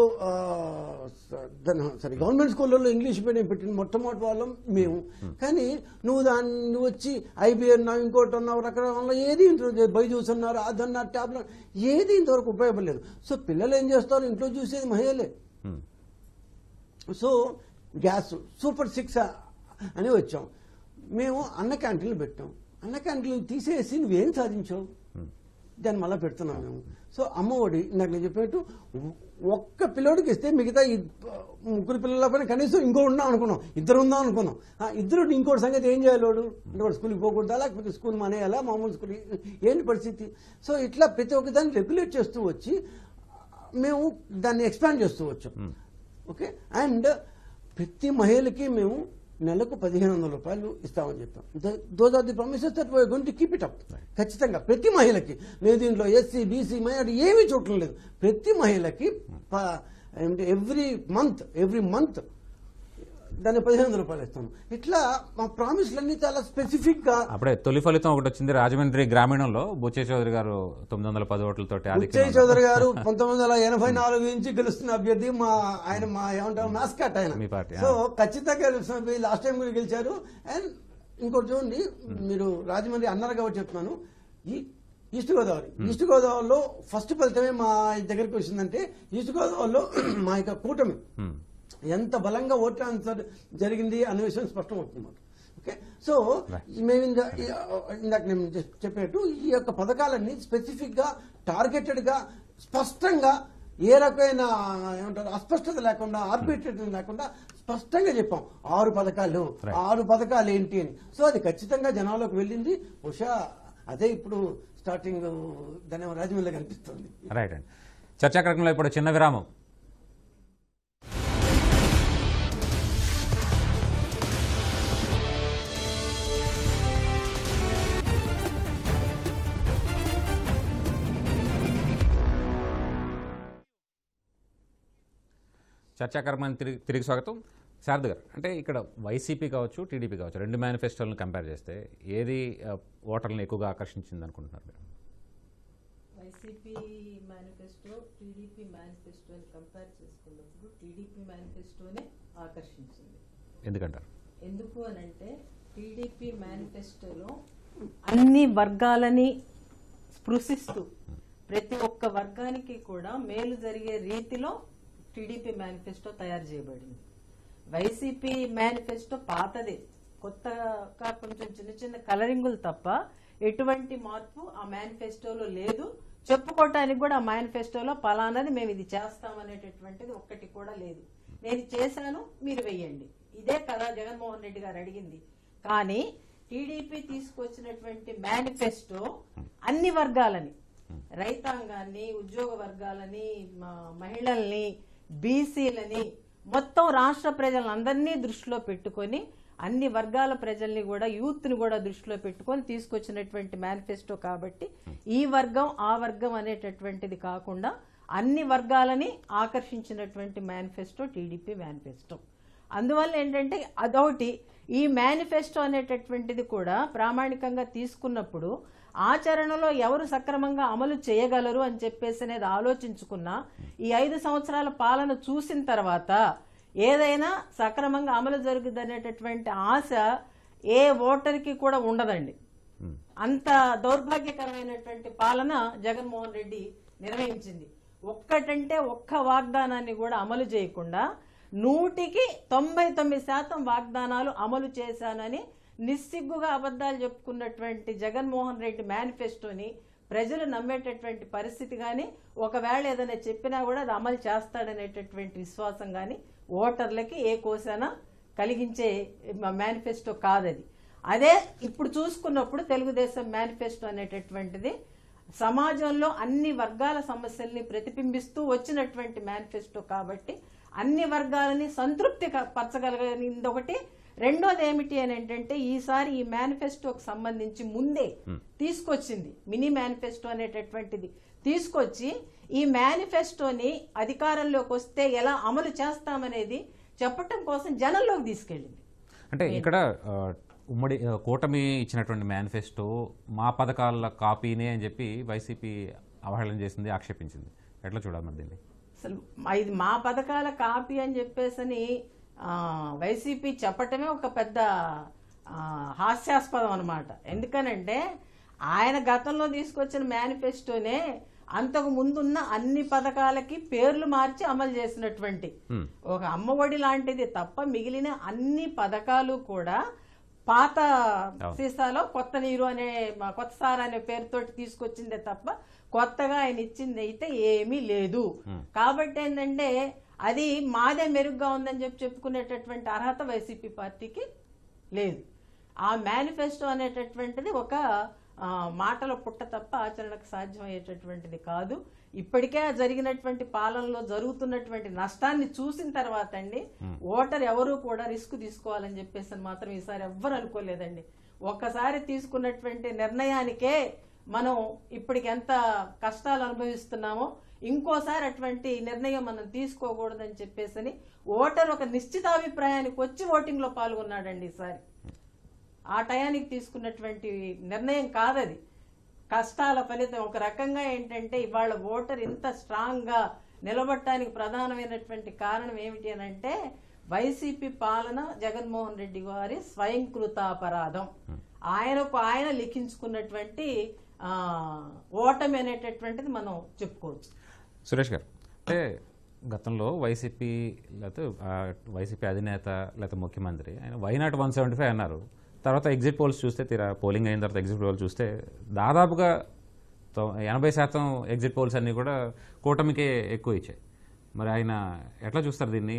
సారీ గవర్నమెంట్ స్కూళ్ళల్లో ఇంగ్లీష్ మీడియం పెట్టిన మొట్టమొదటి వాళ్ళం మేము కానీ నువ్వు దాన్ని నువ్వు వచ్చి ఐబీఎన్ అన్నావు ఇంకోటి అన్నావు రకరకాల ఏది ఇంట్లో బైజూస్ అన్నారు అది అన్నారు ట్యాబ్లెట్ ఏది ఇంతవరకు ఉపయోగపడలేదు సో పిల్లలు ఏం చేస్తారు ఇంట్లో చూసేది మహిళలే Hmm. So gas super six అని వచ్చాం మేము అన్న క్యాంటీన్లు పెట్టాం అన్న క్యాంటీన్లు తీసేసి నువ్వేం సాధించావు దాన్ని మళ్ళీ పెడుతున్నాం మేము సో అమ్మఒడి ఇందాక నేను చెప్పినట్టు ఒక్క పిల్లోడికి ఇస్తే మిగతా ఈ ముగ్గురు పిల్లల పైన కనీసం ఇంకో ఉందాం అనుకున్నాం ఇద్దరు ఉందాం అనుకున్నాం ఆ ఇద్దరు ఇంకోటి సంగతి ఏం చేయాలి వాడు అంటే వాడు స్కూల్కి పోకూడదా లేకపోతే స్కూల్ మానేయాలా మామూలు స్కూల్ ఏంటి పరిస్థితి సో ఇట్లా ప్రతి ఒక్క దాన్ని రెగ్యులేట్ చేస్తూ వచ్చి మేము దాన్ని ఎక్స్పాండ్ చేస్తూ వచ్చాం ఓకే అండ్ ప్రతి మహిళకి మేము నెలకు పదిహేను వందల రూపాయలు ఇస్తామని చెప్పాం those are the promises that we going to keep it up ఖచ్చితంగా ప్రతి మహిళకి మేము దీంట్లో ఎస్సీ బీసీ మైనారిటీ ఏమీ చూడటం లేదు ప్రతి మహిళకి ఎవ్రీ మంత్ ఎవ్రీ మంత్ దాన్ని పదిహేను వందల రూపాయలు ఇస్తాను ఇట్లా మా ప్రామిస్లన్నీ చాలా స్పెసిఫిక్ గా అప్పుడే తొలి ఫలితం ఒకటి వచ్చింది రాజమండ్రి గ్రామీణంలో బుచ్చే చౌదరి గారు తొమ్మిది వందల పది ఓట్లతోటి ఉచ్చయ్య ఆధిక్యం చౌదరి గారు పంతొమ్మిది వందల ఎనభై నాలుగు నుంచి గెలుస్తున్న అభ్యర్థి మా ఆయన మా ఏమంటారు మాస్కట్ ఆయన మీ పార్టీ, సో ఖచ్చితంగా లాస్ట్ టైం కూడా గెలిచారు అండ్ ఇంకోటి చూడండి మీరు రాజమండ్రి అన్నారు కాబట్టి చెప్తున్నాను ఈ ఈస్ట్ గోదావరి ఈస్ట్ గోదావరిలో ఫస్ట్ ఫలితమే మా దగ్గరికి వచ్చిందంటే ఈస్ట్ గోదావరిలో మా యొక్క కూటమి Hmm. ఎంత బలంగా ఓట్ ట్రాన్స్ఫర్ జరిగింది అనే విషయం స్పష్టం అవుతుంది ఓకే సో మేము ఇందా- ఇందాక నేను చెప్- చెప్పినట్టు ఈ యొక్క పథకాలన్నీ స్పెసిఫిక్ గా టార్గెటెడ్ గా స్పష్టంగా ఏ రకమైన ఏమంటారు అస్పష్టత లేకుండా ఆర్బిట్రేటర్ లేకుండా స్పష్టంగా చెప్పాం ఆరు పథకాలు Right. ఆరు పథకాలు ఏంటి అని సో అది ఖచ్చితంగా జనాల్లోకి వెళ్ళింది బహుశా అదే ఇప్పుడు స్టార్టింగ్ దాని రాజమండ్రి కనిపిస్తుంది రైట్ అండి చర్చా కార్యక్రమంలో ఇప్పుడు చిన్న విరామం చర్చా కార్యక్రమానికి తిరిగి తిరిగి స్వాగతం శారద గారు అంటే ఇక్కడ వైసీపీ కావచ్చు టీడీపీ కావచ్చు రెండు మేనిఫెస్టోలను కంపేర్ చేస్తే ఏది ఆ, ఓటర్లను ఎక్కువగా ఆకర్షించింది అనుకుంటున్నారు మీరు వైసీపీ మేనిఫెస్టో టీడీపీ మేనిఫెస్టోని కంపేర్ చేసుకున్నప్పుడు టీడీపీ మేనిఫెస్టోనే ఆకర్షించింది ఎందుకంటారు ఎందుకు అనంటే టీడీపీ మేనిఫెస్టోలో అన్ని వర్గాలని స్పృశిస్తూ ప్రతి ఒక్క వర్గానికి కూడా మేలు జరిగే రీతిలో టీడీపీ మేనిఫెస్టో తయారు చేయబడింది వైసీపీ మేనిఫెస్టో పాతదే కొత్తగా కొంచెం చిన్న చిన్న కలరింగులు తప్ప ఎటువంటి మార్పు ఆ మేనిఫెస్టోలో లేదు చెప్పుకోవటానికి కూడా ఆ మేనిఫెస్టోలో పలానాది మేము ఇది చేస్తామనేటటువంటిది ఒక్కటి కూడా లేదు నేను ఇది చేశాను మీరు వెయ్యండి ఇదే కదా జగన్మోహన్ రెడ్డి గారు అడిగింది కానీ టీడీపీ తీసుకొచ్చినటువంటి మేనిఫెస్టో అన్ని వర్గాలని రైతాంగాన్ని ఉద్యోగ వర్గాలని మ- మహిళల్ని బీసీలని మొత్తం రాష్ట్ర ప్రజలందరినీ దృష్టిలో పెట్టుకొని అన్ని వర్గాల ప్రజల్ని కూడా యూత్ని కూడా దృష్టిలో పెట్టుకొని తీసుకొచ్చినటువంటి మేనిఫెస్టో కాబట్టి ఈ వర్గం ఆ వర్గం అనేటటువంటిది కాకుండా అన్ని వర్గాలని ఆకర్షించినటువంటి మేనిఫెస్టో టీడీపీ మేనిఫెస్టో అందువల్ల ఏంటంటే అదొకటి ఈ మేనిఫెస్టో అనేటటువంటిది కూడా ప్రామాణికంగా తీసుకున్నప్పుడు ఆచరణలో ఎవరు సక్రమంగా అమలు చేయగలరు అని చెప్పేసి అనేది ఆలోచించుకున్నా ఈ ఐదు సంవత్సరాల పాలన చూసిన తర్వాత ఏదైనా సక్రమంగా అమలు జరుగుతుంది అనేటటువంటి ఆశ ఏ ఓటర్కి కూడా ఉండదండి అంత దౌర్భాగ్యకరమైనటువంటి పాలన జగన్మోహన్ రెడ్డి నిర్వహించింది ఒక్కటంటే ఒక్క వాగ్దానాన్ని కూడా అమలు చేయకుండా నూటికి తొంభై తొమ్మిది శాతం వాగ్దానాలు అమలు చేశానని నిస్సిగ్గుగా అబద్ధాలు చెప్పుకున్నటువంటి జగన్మోహన్ రెడ్డి మేనిఫెస్టోని ప్రజలు నమ్మేటటువంటి పరిస్థితి కానీ ఒకవేళ ఏదైనా చెప్పినా కూడా అది అమలు చేస్తాడనేటటువంటి విశ్వాసం కానీ ఓటర్లకి ఏ కోసాన కలిగించే మేనిఫెస్టో కాదది అదే ఇప్పుడు చూసుకున్నప్పుడు తెలుగుదేశం మేనిఫెస్టో అనేటటువంటిది సమాజంలో అన్ని వర్గాల సమస్యల్ని ప్రతిబింబిస్తూ వచ్చినటువంటి మేనిఫెస్టో కాబట్టి అన్ని వర్గాలని సంతృప్తి క- పరచగలిగింది ఒకటి రెండోది ఏమిటి అని ఏంటంటే ఈసారి ఈ మేనిఫెస్టోకి సంబంధించి ముందే తీసుకొచ్చింది మినీ మేనిఫెస్టో అనేటటువంటిది తీసుకొచ్చి ఈ మేనిఫెస్టోని అధికారంలోకి వస్తే ఎలా అమలు చేస్తామనేది చెప్పటం కోసం జనంలోకి తీసుకెళ్ళింది అంటే ఇక్కడ ఆ, ఉమ్మడి ఆ, కూటమి ఇచ్చినటువంటి మేనిఫెస్టో మా పథకాల కాపీనే అని చెప్పి వైసీపీ అవహేళన చేసింది ఆక్షేపించింది ఎట్లా చూడాలి మరి దీన్ని అసలు మా- ఇది మా పథకాల కాపీ అని చెప్పేసని ఆ, వైసీపీ చెప్పటమే ఒక పెద్ద ఆ, హాస్యాస్పదం అనమాట ఎందుకనంటే ఆయన గతంలో తీసుకొచ్చిన మేనిఫెస్టోనే అంతకు ముందున్న అన్ని పథకాలకి పేర్లు మార్చి అమలు చేసినటువంటి ఒక అమ్మఒడి లాంటిది తప్ప మిగిలిన అన్ని పథకాలు కూడా పాత సీసాలో కొత్త నీరు అనే మా కొత్త సార్ అనే పేరుతోటి తీసుకొచ్చిందే తప్ప కొత్తగా ఆయన ఇచ్చింది అయితే ఏమీ లేదు కాబట్టి ఏంటంటే అది మాదే మెరుగ్గా ఉందని చెప్పి చెప్పుకునేటటువంటి అర్హత వైసీపీ పార్టీకి లేదు ఆ మేనిఫెస్టో అనేటటువంటిది ఒక ఆ, మాటల పుట్ట తప్ప ఆచరణకు సాధ్యమయ్యేటటువంటిది కాదు ఇప్పటికే ఆ జరిగినటువంటి పాలనలో జరుగుతున్నటువంటి నష్టాన్ని చూసిన తర్వాత అండి ఓటర్ ఎవరు కూడా రిస్క్ తీసుకోవాలని చెప్పేసి అని మాత్రం ఈసారి ఎవ్వరు అనుకోలేదండి ఒక్కసారి తీసుకున్నటువంటి నిర్ణయానికే మనం ఇప్పటికి ఎంత కష్టాలు అనుభవిస్తున్నామో ఇంకోసారి అటువంటి నిర్ణయం మనం తీసుకోకూడదని చెప్పేసి ఓటర్ ఒక నిశ్చితాభిప్రాయానికి వచ్చి ఓటింగ్లో పాల్గొన్నాడండి ఈసారి ఆ టయానికి తీసుకున్నటువంటి నిర్ణయం కాదది కష్టాల ఫలితం ఒక రకంగా ఏంటంటే ఇవాళ ఓటర్ ఇంత స్ట్రాంగ్ గా నిలబడటానికి ప్రధానమైనటువంటి కారణం ఏమిటి అని అంటే వైసీపీ పాలన జగన్మోహన్ రెడ్డి గారి స్వయంకృతాపరాధం ఆయనకు ఆయన లిఖించుకున్నటువంటి ఆ, ఓటమి అనేటటువంటిది మనం చెప్పుకోవచ్చు సురేష్ గారు అంటే గతంలో వైసీపీ లేకపోతే ఆ, వైసీపీ అధినేత లేకపోతే ముఖ్యమంత్రి ఆయన వైనాట్ వన్ సెవెంటీ ఫైవ్ అన్నారు తర్వాత ఎగ్జిట్ పోల్స్ చూస్తే తీరా పోలింగ్ అయిన తర్వాత ఎగ్జిట్ పోల్స్ చూస్తే దాదాపుగా తొ- ఎనభై శాతం ఎగ్జిట్ పోల్స్ అన్నీ కూడా కూటమికే ఎక్కువ ఇచ్చాయి మరి ఆయన ఎట్లా చూస్తారు దీన్ని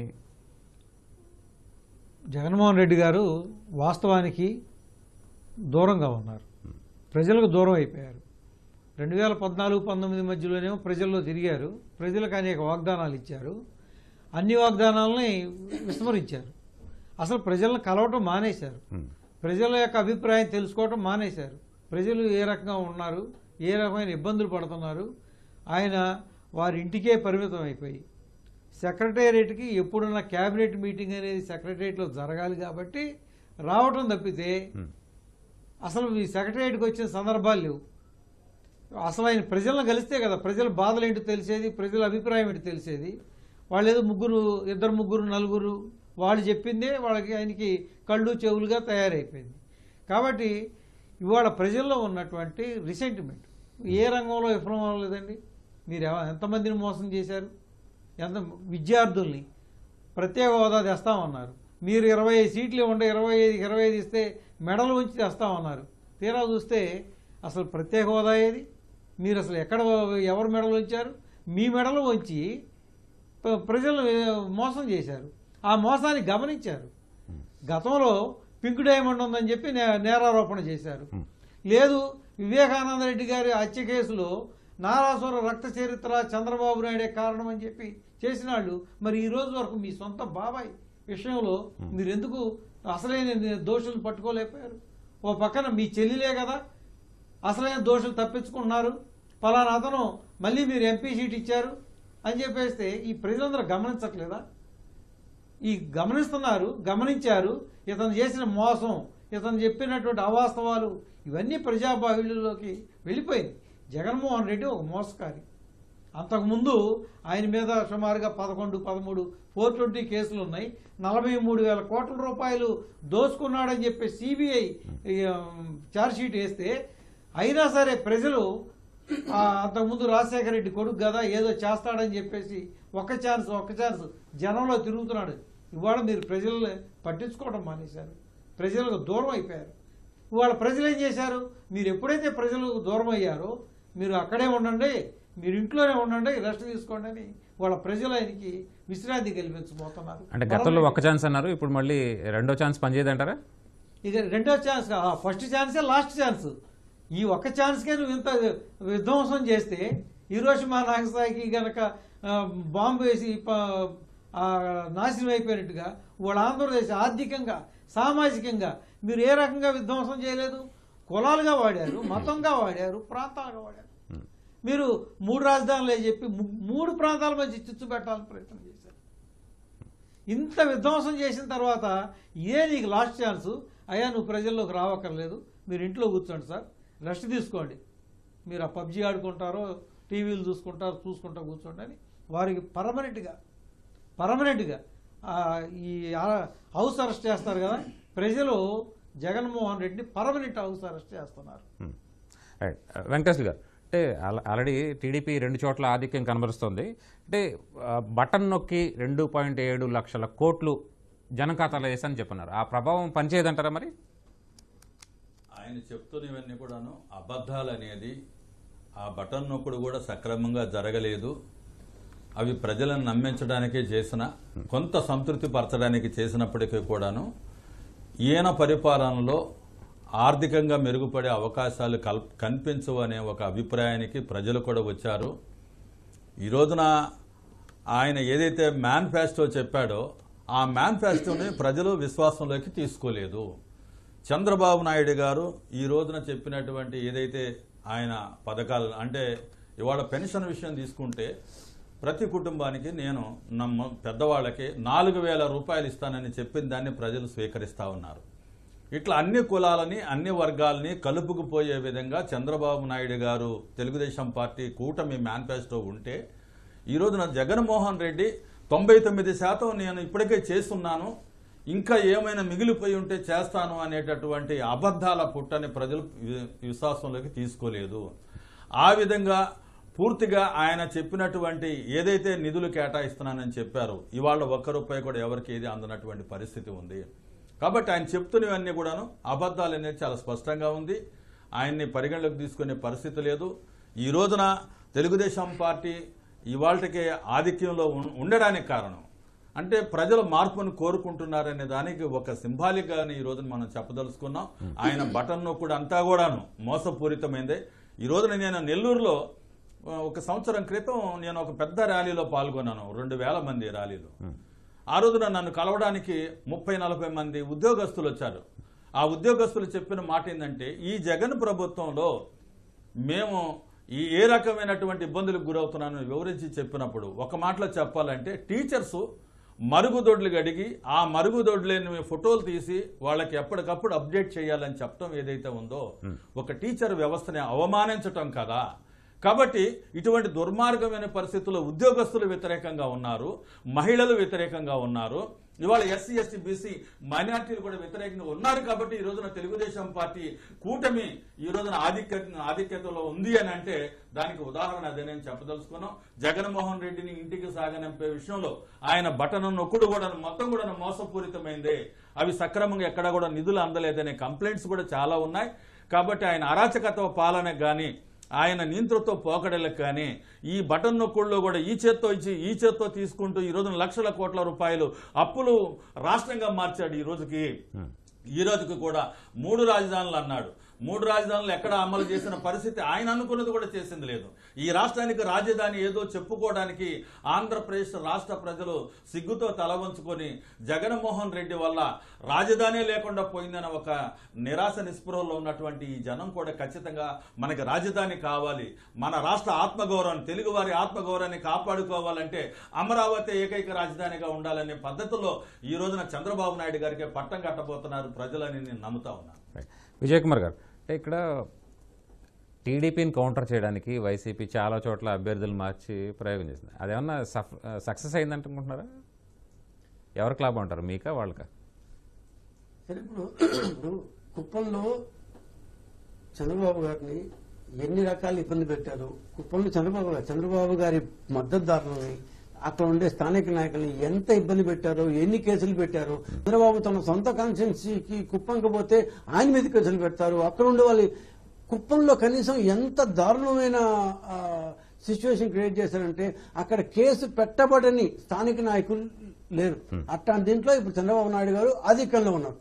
జగన్మోహన్ రెడ్డి గారు వాస్తవానికి దూరంగా ఉన్నారు ప్రజలకు దూరం అయిపోయారు రెండు వేల పద్నాలుగు పంతొమ్మిది మధ్యలోనేమో ప్రజల్లో తిరిగారు ప్రజలకు అనేక వాగ్దానాలు ఇచ్చారు అన్ని వాగ్దానాలని విస్మరించారు అసలు ప్రజలను కలవటం మానేశారు ప్రజల యొక్క అభిప్రాయం తెలుసుకోవటం మానేశారు ప్రజలు ఏ రకంగా ఉన్నారు ఏ రకమైన ఇబ్బందులు పడుతున్నారు ఆయన వారి ఇంటికే పరిమితం అయిపోయి సెక్రటేరియట్కి ఎప్పుడున్న క్యాబినెట్ మీటింగ్ అనేది సెక్రటేరియట్లో జరగాలి కాబట్టి రావటం తప్పితే అసలు ఈ సెక్రటేరియట్కి వచ్చిన సందర్భాలు లేవు అసలు ఆయన ప్రజలను కలిస్తే కదా ప్రజల బాధలు ఏంటో తెలిసేది ప్రజల అభిప్రాయం ఏంటో తెలిసేది వాళ్ళు ఏదో ముగ్గురు ఇద్దరు ముగ్గురు నలుగురు వాళ్ళు చెప్పిందే వాళ్ళకి ఆయనకి కళ్ళు చెవులుగా తయారైపోయింది కాబట్టి ఇవాళ ప్రజల్లో ఉన్నటువంటి రిసెంటిమెంట్ ఏ రంగంలో విఫలం అవ్వలేదండి మీరు ఎవ- ఎంతమందిని మోసం చేశారు ఎంత విద్యార్థుల్ని ప్రత్యేక హోదా తెస్తామన్నారు మీరు ఇరవై ఐదు సీట్లు ఇవ్వండి ఇరవై ఐదు ఇరవై ఐదు ఇస్తే మెడలు ఉంచి తెస్తామన్నారు తీరా చూస్తే అసలు ప్రత్యేక హోదా ఏది మీరు అసలు ఎక్కడ ఎవరు మెడలు ఉంచారు మీ మెడలు వంచి ప్ర- ప్రజలను మోసం చేశారు ఆ మోసాన్ని గమనించారు గతంలో పింక్ డైమండ్ ఉందని చెప్పి నే- నేరారోపణ చేశారు లేదు వివేకానంద రెడ్డి గారి హత్య కేసులో నారాసుర రక్త చరిత్ర చంద్రబాబు నాయుడే కారణం అని చెప్పి చేసిన వాళ్ళు మరి ఈ రోజు వరకు మీ సొంత బాబాయ్ విషయంలో మీరు ఎందుకు అసలైన దోషులు పట్టుకోలేకపోయారు ఓ పక్కన మీ చెల్లిలే కదా అసలైన దోషులు తప్పించుకుంటున్నారు పలానా అతను మళ్ళీ మీరు ఎంపీ సీట్ ఇచ్చారు అని చెప్పేస్తే ఈ ప్రజలందరూ గమనించట్లేదా ఈ గమనిస్తున్నారు గమనించారు ఇతను చేసిన మోసం ఇతను చెప్పినటువంటి అవాస్తవాలు ఇవన్నీ ప్రజాబాహుళ్యంలోకి వెళ్ళిపోయింది జగన్మోహన్ రెడ్డి ఒక మోసకారి అంతకుముందు ఆయన మీద సుమారుగా పదకొండు పదమూడు ఫోర్ ట్వంటీ కేసులు ఉన్నాయి నలభై మూడు వేల కోట్ల రూపాయలు దోచుకున్నాడని చెప్పి సిబిఐ ఛార్జ్షీట్ వేస్తే అయినా సరే ప్రజలు ఆ, అంతకుముందు రాజశేఖర రెడ్డి కొడుకు కదా ఏదో చేస్తాడని చెప్పేసి ఒక్క ఛాన్స్ ఒక్క ఛాన్స్ జనంలో తిరుగుతున్నాడు ఇవాళ మీరు ప్రజలు పట్టించుకోవడం మానేశారు ప్రజలకు దూరం అయిపోయారు ఇవాళ ప్రజలు ఏం చేశారు మీరు ఎప్పుడైతే ప్రజలకు దూరం అయ్యారో మీరు అక్కడే ఉండండి మీరు ఇంట్లోనే ఉండండి రెస్ట్ తీసుకోండి అని వాళ్ళ ప్రజలు ఆయనకి విశ్రాంతి కల్పించబోతున్నారు అంటే గతంలో ఒక్క ఛాన్స్ అన్నారు ఇప్పుడు మళ్ళీ రెండో ఛాన్స్ పనిచేయదంటారా ఇది రెండో ఛాన్స్ కా- ఆ, ఫస్ట్ ఛాన్సే లాస్ట్ ఛాన్స్ ఈ ఒక్క ఛాన్స్కే నువ్వు ఇంత విధ్వంసం చేస్తే ఈరోజు మా నాగసాయికి గనక ఆ, బాంబు వేసి ప- ఆ, నాశనం అయిపోయినట్టుగా వాళ్ళ ఆంధ్రప్రదేశ్ ఆర్థికంగా సామాజికంగా మీరు ఏ రకంగా విధ్వంసం చేయలేదు కులాలుగా వాడారు మతంగా వాడారు ప్రాంతాలుగా వాడారు మీరు మూడు రాజధానులే చెప్పి ము- మూడు ప్రాంతాల మధ్య చిచ్చు పెట్టాలని ప్రయత్నం చేశారు ఇంత విధ్వంసం చేసిన తర్వాత ఇదే నీకు లాస్ట్ ఛాన్స్ అయ్యా నువ్వు ప్రజల్లోకి రావక్కర్లేదు మీరు ఇంట్లో కూర్చోండి సార్ రెస్ట్ తీసుకోండి మీరు ఆ పబ్జి ఆడుకుంటారో టీవీలు చూసుకుంటారో చూసుకుంటా కూర్చోండి అని వారికి పర్మనెంట్గా పర్మనెంట్గా ఆ, ఈ ఆ- హౌస్ అరెస్ట్ చేస్తారు కదా ప్రజలు జగన్మోహన్ రెడ్డిని పర్మనెంట్ హౌస్ అరెస్ట్ చేస్తున్నారు రైట్ వెంకటేశ్వర గారు అంటే ఆల- ఆల్రెడీ టీడీపీ రెండు చోట్ల ఆధిక్యం కనబరుస్తోంది అంటే ఆ, బటన్ నొక్కి రెండు పాయింట్ ఏడు లక్షల కోట్లు జన ఖాతాలో వేసని చెప్పన్నారు ఆ ప్రభావం పనిచేయదంటారా మరి ఆయన చెప్తున్నవన్నీ కూడాను అబద్ధాలు అనేది ఆ బటన్ నొక్కుడు కూడా సక్రమంగా జరగలేదు అవి ప్రజలను నమ్మించడానికే చేసిన కొంత సంతృప్తి పరచడానికి చేసినప్పటికీ కూడాను ఈయన పరిపాలనలో ఆర్థికంగా మెరుగుపడే అవకాశాలు కల్ కనిపించవు అనే ఒక అభిప్రాయానికి ప్రజలు కూడా వచ్చారు ఈ రోజున ఆయన ఏదైతే మేనిఫెస్టో చెప్పాడో ఆ మేనిఫెస్టోని ప్రజలు విశ్వాసంలోకి తీసుకోలేదు చంద్రబాబు నాయుడు గారు ఈ రోజున చెప్పినటువంటి ఏదైతే ఆయన పథకాలు అంటే ఇవాళ పెన్షన్ విషయం తీసుకుంటే ప్రతి కుటుంబానికి నేను నమ్మ పెద్దవాళ్ళకి నాలుగు వేల రూపాయలు ఇస్తానని చెప్పిన దాన్ని ప్రజలు స్వీకరిస్తా ఉన్నారు ఇట్లా అన్ని కులాలని అన్ని వర్గాలని కలుపుకుపోయే విధంగా చంద్రబాబు నాయుడు గారు తెలుగుదేశం పార్టీ కూటమి మేనిఫెస్టో ఉంటే ఈ రోజున జగన్మోహన్ రెడ్డి తొంభై తొమ్మిది శాతం నేను ఇప్పటికే చేస్తున్నాను ఇంకా ఏమైనా మిగిలిపోయి ఉంటే చేస్తాను అనేటటువంటి అబద్ధాల పుట్టని ప్రజలు వి- విశ్వాసంలోకి తీసుకోలేదు ఆ విధంగా పూర్తిగా ఆయన చెప్పినటువంటి ఏదైతే నిధులు కేటాయిస్తున్నానని చెప్పారు ఇవాళ ఒక్క రూపాయి కూడా ఎవరికి ఏది అందనటువంటి పరిస్థితి ఉంది కాబట్టి ఆయన చెప్తున్నవన్నీ కూడాను అబద్ధాలు అనేది చాలా స్పష్టంగా ఉంది ఆయన్ని పరిగణలోకి తీసుకునే పరిస్థితి లేదు ఈ రోజున తెలుగుదేశం పార్టీ ఇవాళకే ఆధిక్యంలో ఉం- ఉండడానికి కారణం అంటే ప్రజలు మార్పును కోరుకుంటున్నారనే దానికి ఒక సింబాలిక్ గాని ఈ రోజున మనం చెప్పదలుచుకున్నాం ఆయన బటన్ కూడా అంతా కూడాను మోసపూరితమైందే ఈ రోజున నేను నెల్లూరులో ఆ, ఒక సంవత్సరం క్రితం నేను ఒక పెద్ద ర్యాలీలో పాల్గొన్నాను రెండు వేల మంది ర్యాలీలో ఆ రోజున నన్ను కలవడానికి ముప్పై నలభై మంది ఉద్యోగస్తులు వచ్చారు ఆ ఉద్యోగస్తులు చెప్పిన మాట ఏంటంటే ఈ జగన్ ప్రభుత్వంలో మేము ఈ ఏ రకమైనటువంటి ఇబ్బందులకు గురవుతున్నానని వివరించి చెప్పినప్పుడు ఒక మాటలో చెప్పాలంటే టీచర్స్ మరుగుదొడ్లు గడిగి ఆ మరుగుదొడ్లని ఫోటోలు తీసి వాళ్ళకి ఎప్పటికప్పుడు అప్డేట్ చేయాలని చెప్పడం ఏదైతే ఉందో ఒక టీచర్ వ్యవస్థని అవమానించటం కదా కాబట్టి ఇటువంటి దుర్మార్గమైన పరిస్థితుల్లో ఉద్యోగస్తులు వ్యతిరేకంగా ఉన్నారు మహిళలు వ్యతిరేకంగా ఉన్నారు ఇవాళ ఎస్సీ ఎస్టీ బీసీ మైనార్టీలు కూడా వ్యతిరేకంగా ఉన్నారు కాబట్టి ఈ రోజున తెలుగుదేశం పార్టీ కూటమి ఈ రోజున ఆధిక్య ఆధిక్యతలో ఉంది అని అంటే దానికి ఉదాహరణ అదేనని చెప్పదలుచుకున్నాం జగన్మోహన్ రెడ్డిని ఇంటికి సాగనంపే విషయంలో ఆయన బటన్ నొక్కుడు కూడా మొత్తం కూడా మోసపూరితమైందే అవి సక్రమంగా ఎక్కడా కూడా నిధులు అందలేదనే కంప్లైంట్స్ కూడా చాలా ఉన్నాయి కాబట్టి ఆయన అరాచకత్వ పాలనకు కానీ ఆయన నియంత్రణతో పోకడలకు కానీ ఈ బటన్ నొక్కుల్లో కూడా ఈ చేత్తో ఇచ్చి ఈ చేత్తో తీసుకుంటూ ఈ రోజున లక్షల కోట్ల రూపాయలు అప్పులు రాష్ట్రంగా మార్చాడు ఈ రోజుకి ఈ రోజుకి కూడా మూడు రాజధానులు అన్నాడు మూడు రాజధానులు ఎక్కడ అమలు చేసిన పరిస్థితి ఆయన అనుకున్నది కూడా చేసింది లేదు ఈ రాష్ట్రానికి రాజధాని ఏదో చెప్పుకోవడానికి ఆంధ్రప్రదేశ్ రాష్ట్ర ప్రజలు సిగ్గుతో తల వంచుకొని జగన్మోహన్ రెడ్డి వల్ల రాజధాని లేకుండా పోయిందన్న ఒక నిరాశ నిస్పృహలో ఉన్నటువంటి ఈ జనం కూడా ఖచ్చితంగా మనకి రాజధాని కావాలి మన రాష్ట్ర ఆత్మగౌరవం తెలుగువారి ఆత్మగౌరవాన్ని కాపాడుకోవాలంటే అమరావతి ఏకైక రాజధానిగా ఉండాలనే పద్ధతిలో ఈ రోజున చంద్రబాబు నాయుడు గారికి పట్టం కట్టబోతున్నారు ప్రజలని నేను నమ్ముతా ఉన్నాను రైట్. విజయ్ కుమార్ గారు అంటే ఇక్కడ టీడీపీని కౌంటర్ చేయడానికి వైసీపీ చాలా చోట్ల అభ్యర్థులు మార్చి ప్రయోగం చేసింది అదేమన్నా సఫ్ సక్సెస్ అయిందంటుకుంటున్నారా ఎవరికి లాభం అంటారు మీకా వాళ్ళకా సరే ఇప్పుడు ఇప్పుడు కుప్పంలో చంద్రబాబు గారిని ఎన్ని రకాల ఇబ్బంది పెట్టారు కుప్పంలో చంద్రబాబు గారు చంద్రబాబు గారి మద్దతుదారులని అక్కడ ఉండే స్థానిక నాయకుల్ని ఎంత ఇబ్బంది పెట్టారో ఎన్ని కేసులు పెట్టారు చంద్రబాబు తన సొంత కాన్స్టిట్యున్సీకి కుప్పంకి పోతే ఆయన మీద కేసులు పెడతారు అక్కడ ఉండే వాళ్ళు కుప్పంలో కనీసం ఎంత దారుణమైన సిచ్యువేషన్ క్రియేట్ చేశారంటే అక్కడ కేసు పెట్టబడని స్థానిక నాయకులు లేరు అట్లాంటి దీంట్లో ఇప్పుడు చంద్రబాబు నాయుడు గారు అధికంలో ఉన్నారు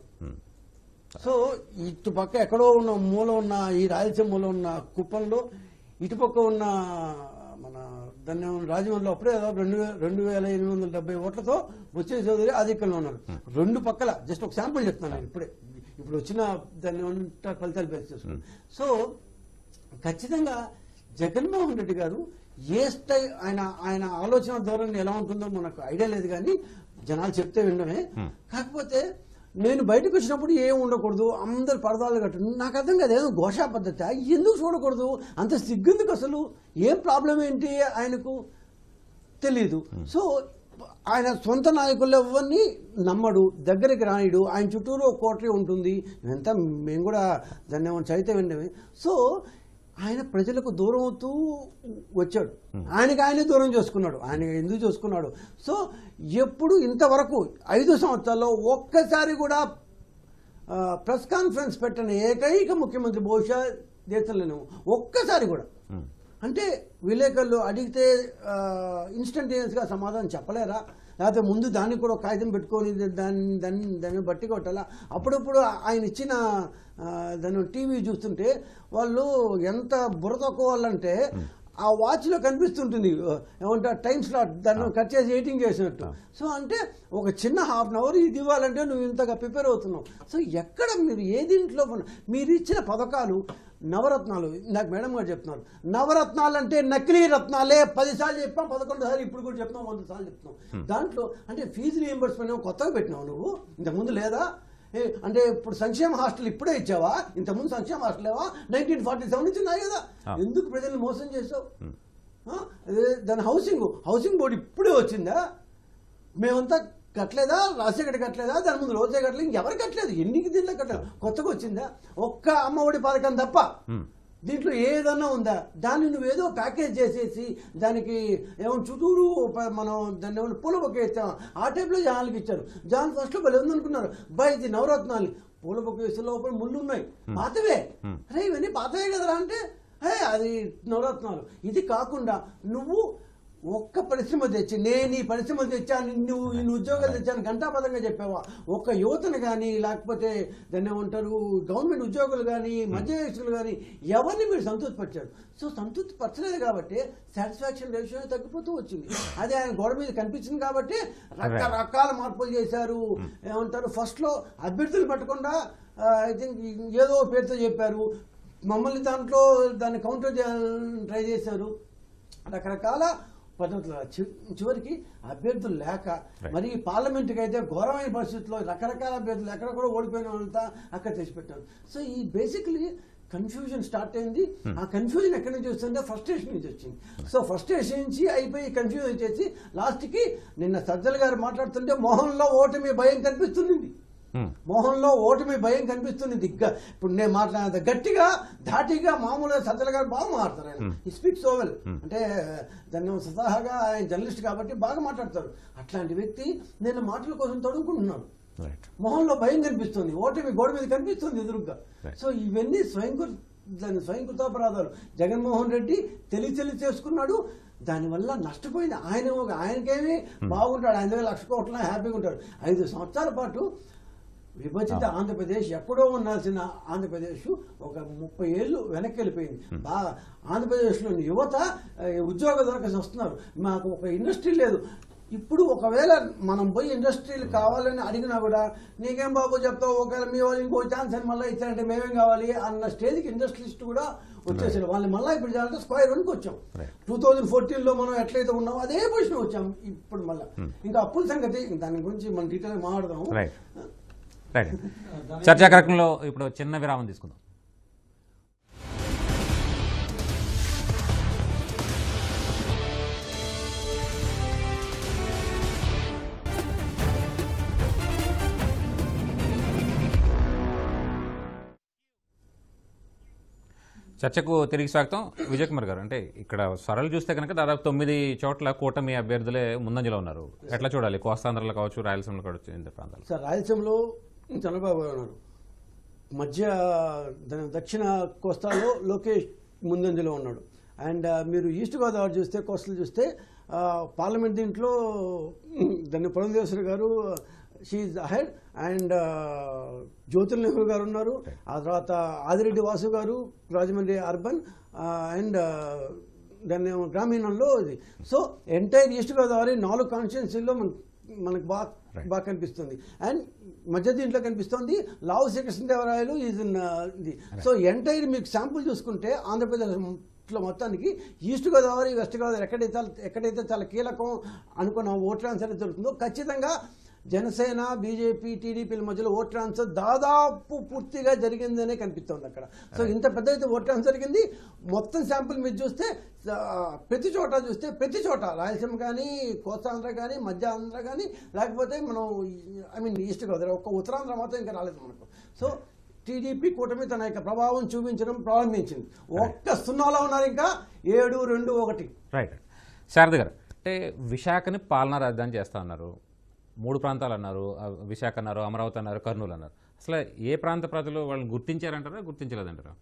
సో ఇటు పక్క ఎక్కడో ఉన్న మూల ఉన్న ఈ రాయలసీమ మూల ఉన్న కుప్పంలో ఇటుపక్క ఉన్న మన దాన్ని ఏమన్నా రాజమండ్రిలో అప్పుడే దాదాపు రెండు వే- రెండు వేల ఎనిమిది వందల డెబ్బై ఓట్లతో వచ్చే చౌదరి ఆధిక్యంలో ఉన్నారు రెండు పక్కల జస్ట్ ఒక శాంపుల్ చెప్తాను నేను ఇప్పుడే ఇప్పుడు వచ్చిన దాన్ని ఏమంటారు ఫలితాలు బేస్ చేసుకుని సో ఖచ్చితంగా జగన్మోహన్ రెడ్డి గారు ఏ స్టై ఆయన ఆయన ఆలోచన ధోరణి ఎలా ఉంటుందో మనకు ఐడియా లేదు కానీ జనాలు చెప్తే వినడమే కాకపోతే నేను బయటకు వచ్చినప్పుడు ఏం ఉండకూడదు అందరు పరదాలు కట్టు నాకు అర్థం కాదు ఏదో ఘోషా పద్ధతి ఎందుకు చూడకూడదు అంత సిగ్గెందుకు అసలు ఏం ప్రాబ్లం ఏంటి ఆయనకు తెలీదు సో ఆయన సొంత నాయకులు ఎవరిని నమ్మడు దగ్గరికి రానిడు ఆయన చుట్టూరు ఒక కోటరీ ఉంటుంది ఎంత మేము కూడా దాన్ని ఏమన్నా చదివితే వినడమే సో ఆయన ప్రజలకు దూరం అవుతూ వచ్చాడు ఆయనకి ఆయనే దూరం చేసుకున్నాడు ఆయన ఎందుకు చేసుకున్నాడు సో ఎప్పుడు ఇంతవరకు ఐదు సంవత్సరాల్లో ఒక్కసారి కూడా ఆ, ప్రెస్ కాన్ఫరెన్స్ పెట్టిన ఏకైక ముఖ్యమంత్రి బహుశా దేశంలోనే ఒక్కసారి కూడా అంటే విలేకరులు అడిగితే ఇన్స్టంటేనియస్గా సమాధానం చెప్పలేరా లేకపోతే ముందు దాన్ని కూడా ఒక కాగితం పెట్టుకొని దాన్ని దాన్ని దాన్ని బట్టి కొట్టాలా అప్పుడప్పుడు ఆయన ఇచ్చిన ఆ, దాన్ని టీవీ చూస్తుంటే వాళ్ళు ఎంత బుర్ర తక్కువ వాళ్ళంటే ఆ వాచ్లో కనిపిస్తుంటుంది ఏమంటారు టైం స్లాట్ దాన్ని కట్ చేసి ఎయిటింగ్ చేసినట్టు సో అంటే ఒక చిన్న హాఫ్ అన్ అవర్ ఇది ఇవ్వాలంటే నువ్వు ఇంతగా ప్రిపేర్ అవుతున్నావు సో ఎక్కడ మీరు ఏ దీంట్లో ఉన్న- మీరు ఇచ్చిన పథకాలు నవరత్నాలు నాకు మేడం గారు చెప్తున్నారు నవరత్నాలు అంటే నకిలీ రత్నాలే పదిసార్లు చెప్పాం పదకొండు సార్లు ఇప్పుడు కూడా చెప్తున్నాం వంద సార్లు చెప్తున్నాం దాంట్లో అంటే ఫీజు రియంబర్స్మెంట్ ఏమో కొత్తగా పెట్టినావు నువ్వు ఇంతకుముందు లేదా ఏ, అంటే ఇప్పుడు సంక్షేమ హాస్టల్ ఇప్పుడే ఇచ్చావా ఇంతకుముందు సంక్షేమ హాస్టల్ లేవా నైన్టీన్ ఫార్టీ సెవెన్ నుంచి ఉన్నాయి కదా ఎందుకు ప్రజల్ని మోసం చేసావు ఆ? అదే దాని హౌసింగ్ హౌసింగ్ బోర్డు ఇప్పుడే వచ్చిందా మేమంతా కట్టలేదా రాజశేఖర్ కట్టలేదా దాని ముందు రోజే కట్టలేదు ఇంకెవరు కట్టలేదు ఎన్నికి దీంట్లో కట్టలేదు కొత్తగా వచ్చిందా ఒక్క అమ్మఒడి పథకం తప్ప దీంట్లో ఏదన్నా ఉందా దాన్ని నువ్వేదో ప్యాకేజ్ చేసేసి దానికి ఏమో చుట్టూరు ప- మనం దాన్ని ఏమన్నా పూల బొక్క వేస్తాం ఆ టైప్లో జనాలకి ఇచ్చారు జనాలు ఫస్ట్లో భలే ఉందనుకున్నారు బా ఇది నవరత్నాలు పూల బొక్క వేసే లోపల ముళ్ళు ఉన్నాయి పాతవే అరే ఇవన్నీ పాతవే కదరా అంటే హే అది నవరత్నాలు ఇది కాకుండా నువ్వు ఒక్క పరిశ్రమ తెచ్చి నేను ఈ పరిశ్రమ తెచ్చాను నువ్వు ఇన్ని ఉద్యోగాలు తెచ్చాను ఘంటాపదంగా చెప్పావా ఒక్క యువతను కానీ లేకపోతే దాన్ని ఏమంటారు గవర్నమెంట్ ఉద్యోగులు కానీ మధ్య వయస్కులు కానీ ఎవరిని మీరు సంతృప్తిపరిచారు సో సంతృప్తి పరచలేదు కాబట్టి సాటిస్ఫాక్షన్ రేషియో తగ్గిపోతూ వచ్చింది అదే ఆయన గోడ మీద కనిపించింది కాబట్టి రకరకాల మార్పులు చేశారు ఏమంటారు ఫస్ట్లో అభ్యర్థులు పెట్టకుండా ఐ థింక్ ఏదో పేరుతో చెప్పారు మమ్మల్ని దాంట్లో దాన్ని కౌంటర్ ట్రై చేశారు రకరకాల పద్ధతులు చి- చివరికి అభ్యర్థులు లేక మరి పార్లమెంట్కి అయితే ఘోరమైన పరిస్థితుల్లో రకరకాల అభ్యర్థులు ఎక్కడ కూడా ఓడిపోయిన వాళ్ళంతా అక్కడ తెచ్చిపెట్టారు సో ఈ బేసిక్లీ కన్ఫ్యూజన్ స్టార్ట్ అయింది ఆ కన్ఫ్యూజన్ ఎక్కడి నుంచి వస్తుంటే ఫ్రస్ట్రేషన్ నుంచి వచ్చింది సో ఫ్రస్ట్రేషన్ నుంచి అయిపోయి కన్ఫ్యూజన్ చేసి లాస్ట్కి నిన్న సజ్జల గారు మాట్లాడుతుంటే మోహన్లో ఓటమి భయం కనిపిస్తుంది మోహన్లో ఓటమి భయం కనిపిస్తుంది దిగ్గ ఇప్పుడు నేను మాట్లాడిన గట్టిగా ధాటిగా మామూలుగా సజ్జల గారు బాగా మాట్లాడతారు ఆయన ఈ స్పీక్ సో వెల్ అంటే దాన్ని స్వతహాగా ఆయన జర్నలిస్ట్ కాబట్టి బాగా మాట్లాడతారు అట్లాంటి వ్యక్తి నేను మాటల కోసం తొడుగుకుంటున్నాడు రైట్ మొహంలో భయం కనిపిస్తుంది ఓటమి గోడ మీద కనిపిస్తుంది ఎదురుగా Right. సో ఇవన్నీ స్వయంకృ దాని స్వయంకృతాపరాధాలు జగన్మోహన్ రెడ్డి తెలిసి తెలిసి చేసుకున్నాడు దానివల్ల నష్టపోయింది ఆయన ఒక- ఆయనకేమి బాగుంటాడు ఆయన దగ్గర లక్ష కోట్ల హ్యాపీగా ఉంటాడు ఐదు సంవత్సరాల పాటు విభజిత ఆంధ్రప్రదేశ్ ఎక్కడో ఉండాల్సిన ఆంధ్రప్రదేశ్ ఒక ముప్పై ఏళ్ళు వెనక్కి వెళ్ళిపోయింది బాగా ఆంధ్రప్రదేశ్లోని యువత ఆ, ఉద్యోగ దొరకసి వస్తున్నారు మాకు ఒక ఇండస్ట్రీ లేదు ఇప్పుడు ఒకవేళ మనం పోయి ఇండస్ట్రీలు కావాలని అడిగినా కూడా నీకేం బాబు చెప్తావు ఒకవేళ మీ వాళ్ళు ఇంకో ఛాన్స్ అని మళ్ళీ ఇచ్చారంటే మేమేం కావాలి అన్న స్టేజ్కి ఇండస్ట్రియలిస్ట్ కూడా వచ్చేసారు వాళ్ళు మళ్ళీ ఇప్పుడు చేయాలంటే స్క్వైర్ వన్కి వచ్చాం టూ థౌజండ్ ఫోర్టీన్లో మనం ఎట్లయితే ఉన్నామో అదే పొజిషన్ వచ్చాం ఇప్పుడు మళ్ళీ ఇంకా అప్పుల సంగతి దాని గురించి మనం డీటెయిల్గా మాట్లాడదాం రైట్ రైట్ చర్చా కార్యక్రమంలో ఇప్పుడు చిన్న విరామం తీసుకుందాం చర్చకు తిరిగి స్వాగతం విజయ్ కుమార్ గారు అంటే ఇక్కడ సరళ చూస్తే కనుక దాదాపు తొమ్మిది చోట్ల కూటమి అభ్యర్థులే ముందంజలో ఉన్నారు ఎట్లా చూడాలి కోస్తాంధ్రలో కావచ్చు రాయలసీమలో కావచ్చు ఇంత ప్రాంతాలు సార్ రాయలసీమలో చంద్రబాబు గారు ఉన్నారు మధ్య దాని దక్షిణ కోస్తాలో లోకేష్ ముందంజలో ఉన్నాడు అండ్ మీరు ఈస్ట్ గోదావరి చూస్తే కోస్టల్ చూస్తే ఆ, పార్లమెంట్ దీంట్లో ఉమ్, దాన్ని పురంధేశ్వరి గారు she's ahead and Jyothula Nehru గారు ఉన్నారు ఆ తర్వాత ఆదిరెడ్డి వాసు గారు రాజమండ్రి అర్బన్ అండ్ దాన్ని ఏమో గ్రామీణంలో ఇది సో ఎంటైర్ ఈస్ట్ గోదావరి నాలుగు కాన్స్టిట్యున్సీల్లో మన మనకు బాగా బాగా కనిపిస్తుంది అండ్ మధ్య దీంట్లో కనిపిస్తుంది లావు శ్రీకృష్ణదేవరాయలు ఈజ్ ఇన్ ఇది సో ఎంటైర్ మీకు శాంపుల్ చూసుకుంటే ఆంధ్రప్రదేశ్లో మొత్తానికి ఈస్ట్ గోదావరి వెస్ట్ గోదావరి ఎక్కడైతే ఎక్కడైతే చాలా కీలకం అనుకున్న ఓట్ ట్రాన్స్ఫర్ జరుగుతుందో ఖచ్చితంగా జనసేన బీజేపీ టీడీపీల మధ్యలో ఓట్ ట్రాన్స్ఫర్ దాదాపు పూర్తిగా జరిగిందనే కనిపిస్తుంది అక్కడ సో ఇంత పెద్ద అయితే ఓట్ ట్రాన్స్ఫర్ జరిగింది మొత్తం శాంపుల్ మీరు చూస్తే ఆ, ప్రతి చోట చూస్తే ప్రతి చోట రాయలసీమ కానీ కోస్తాంధ్ర కానీ మధ్య ఆంధ్ర కానీ లేకపోతే మనం ఐ మీన్ ఈస్ట్ గోదావరి ఒక్క ఉత్తరాంధ్ర మాత్రం ఇంకా రాలేదు మనకు సో టీడీపీ కూటమి తన యొక్క ప్రభావం చూపించడం ప్రారంభించింది ఒక్క సున్నాలో ఉన్నారు ఇంకా ఏడు రెండు ఒకటి రైట్ శారద గారు అంటే విశాఖని పాలనా రాజధాని చేస్తా అన్నారు మూడు ప్రాంతాలు అన్నారు ఆ, విశాఖ అన్నారు అమరావతి అన్నారు కర్నూలు అన్నారు అసలు ఏ ప్రాంత ప్రజలు వాళ్ళని గుర్తించారంటారా గుర్తించలేదంటారా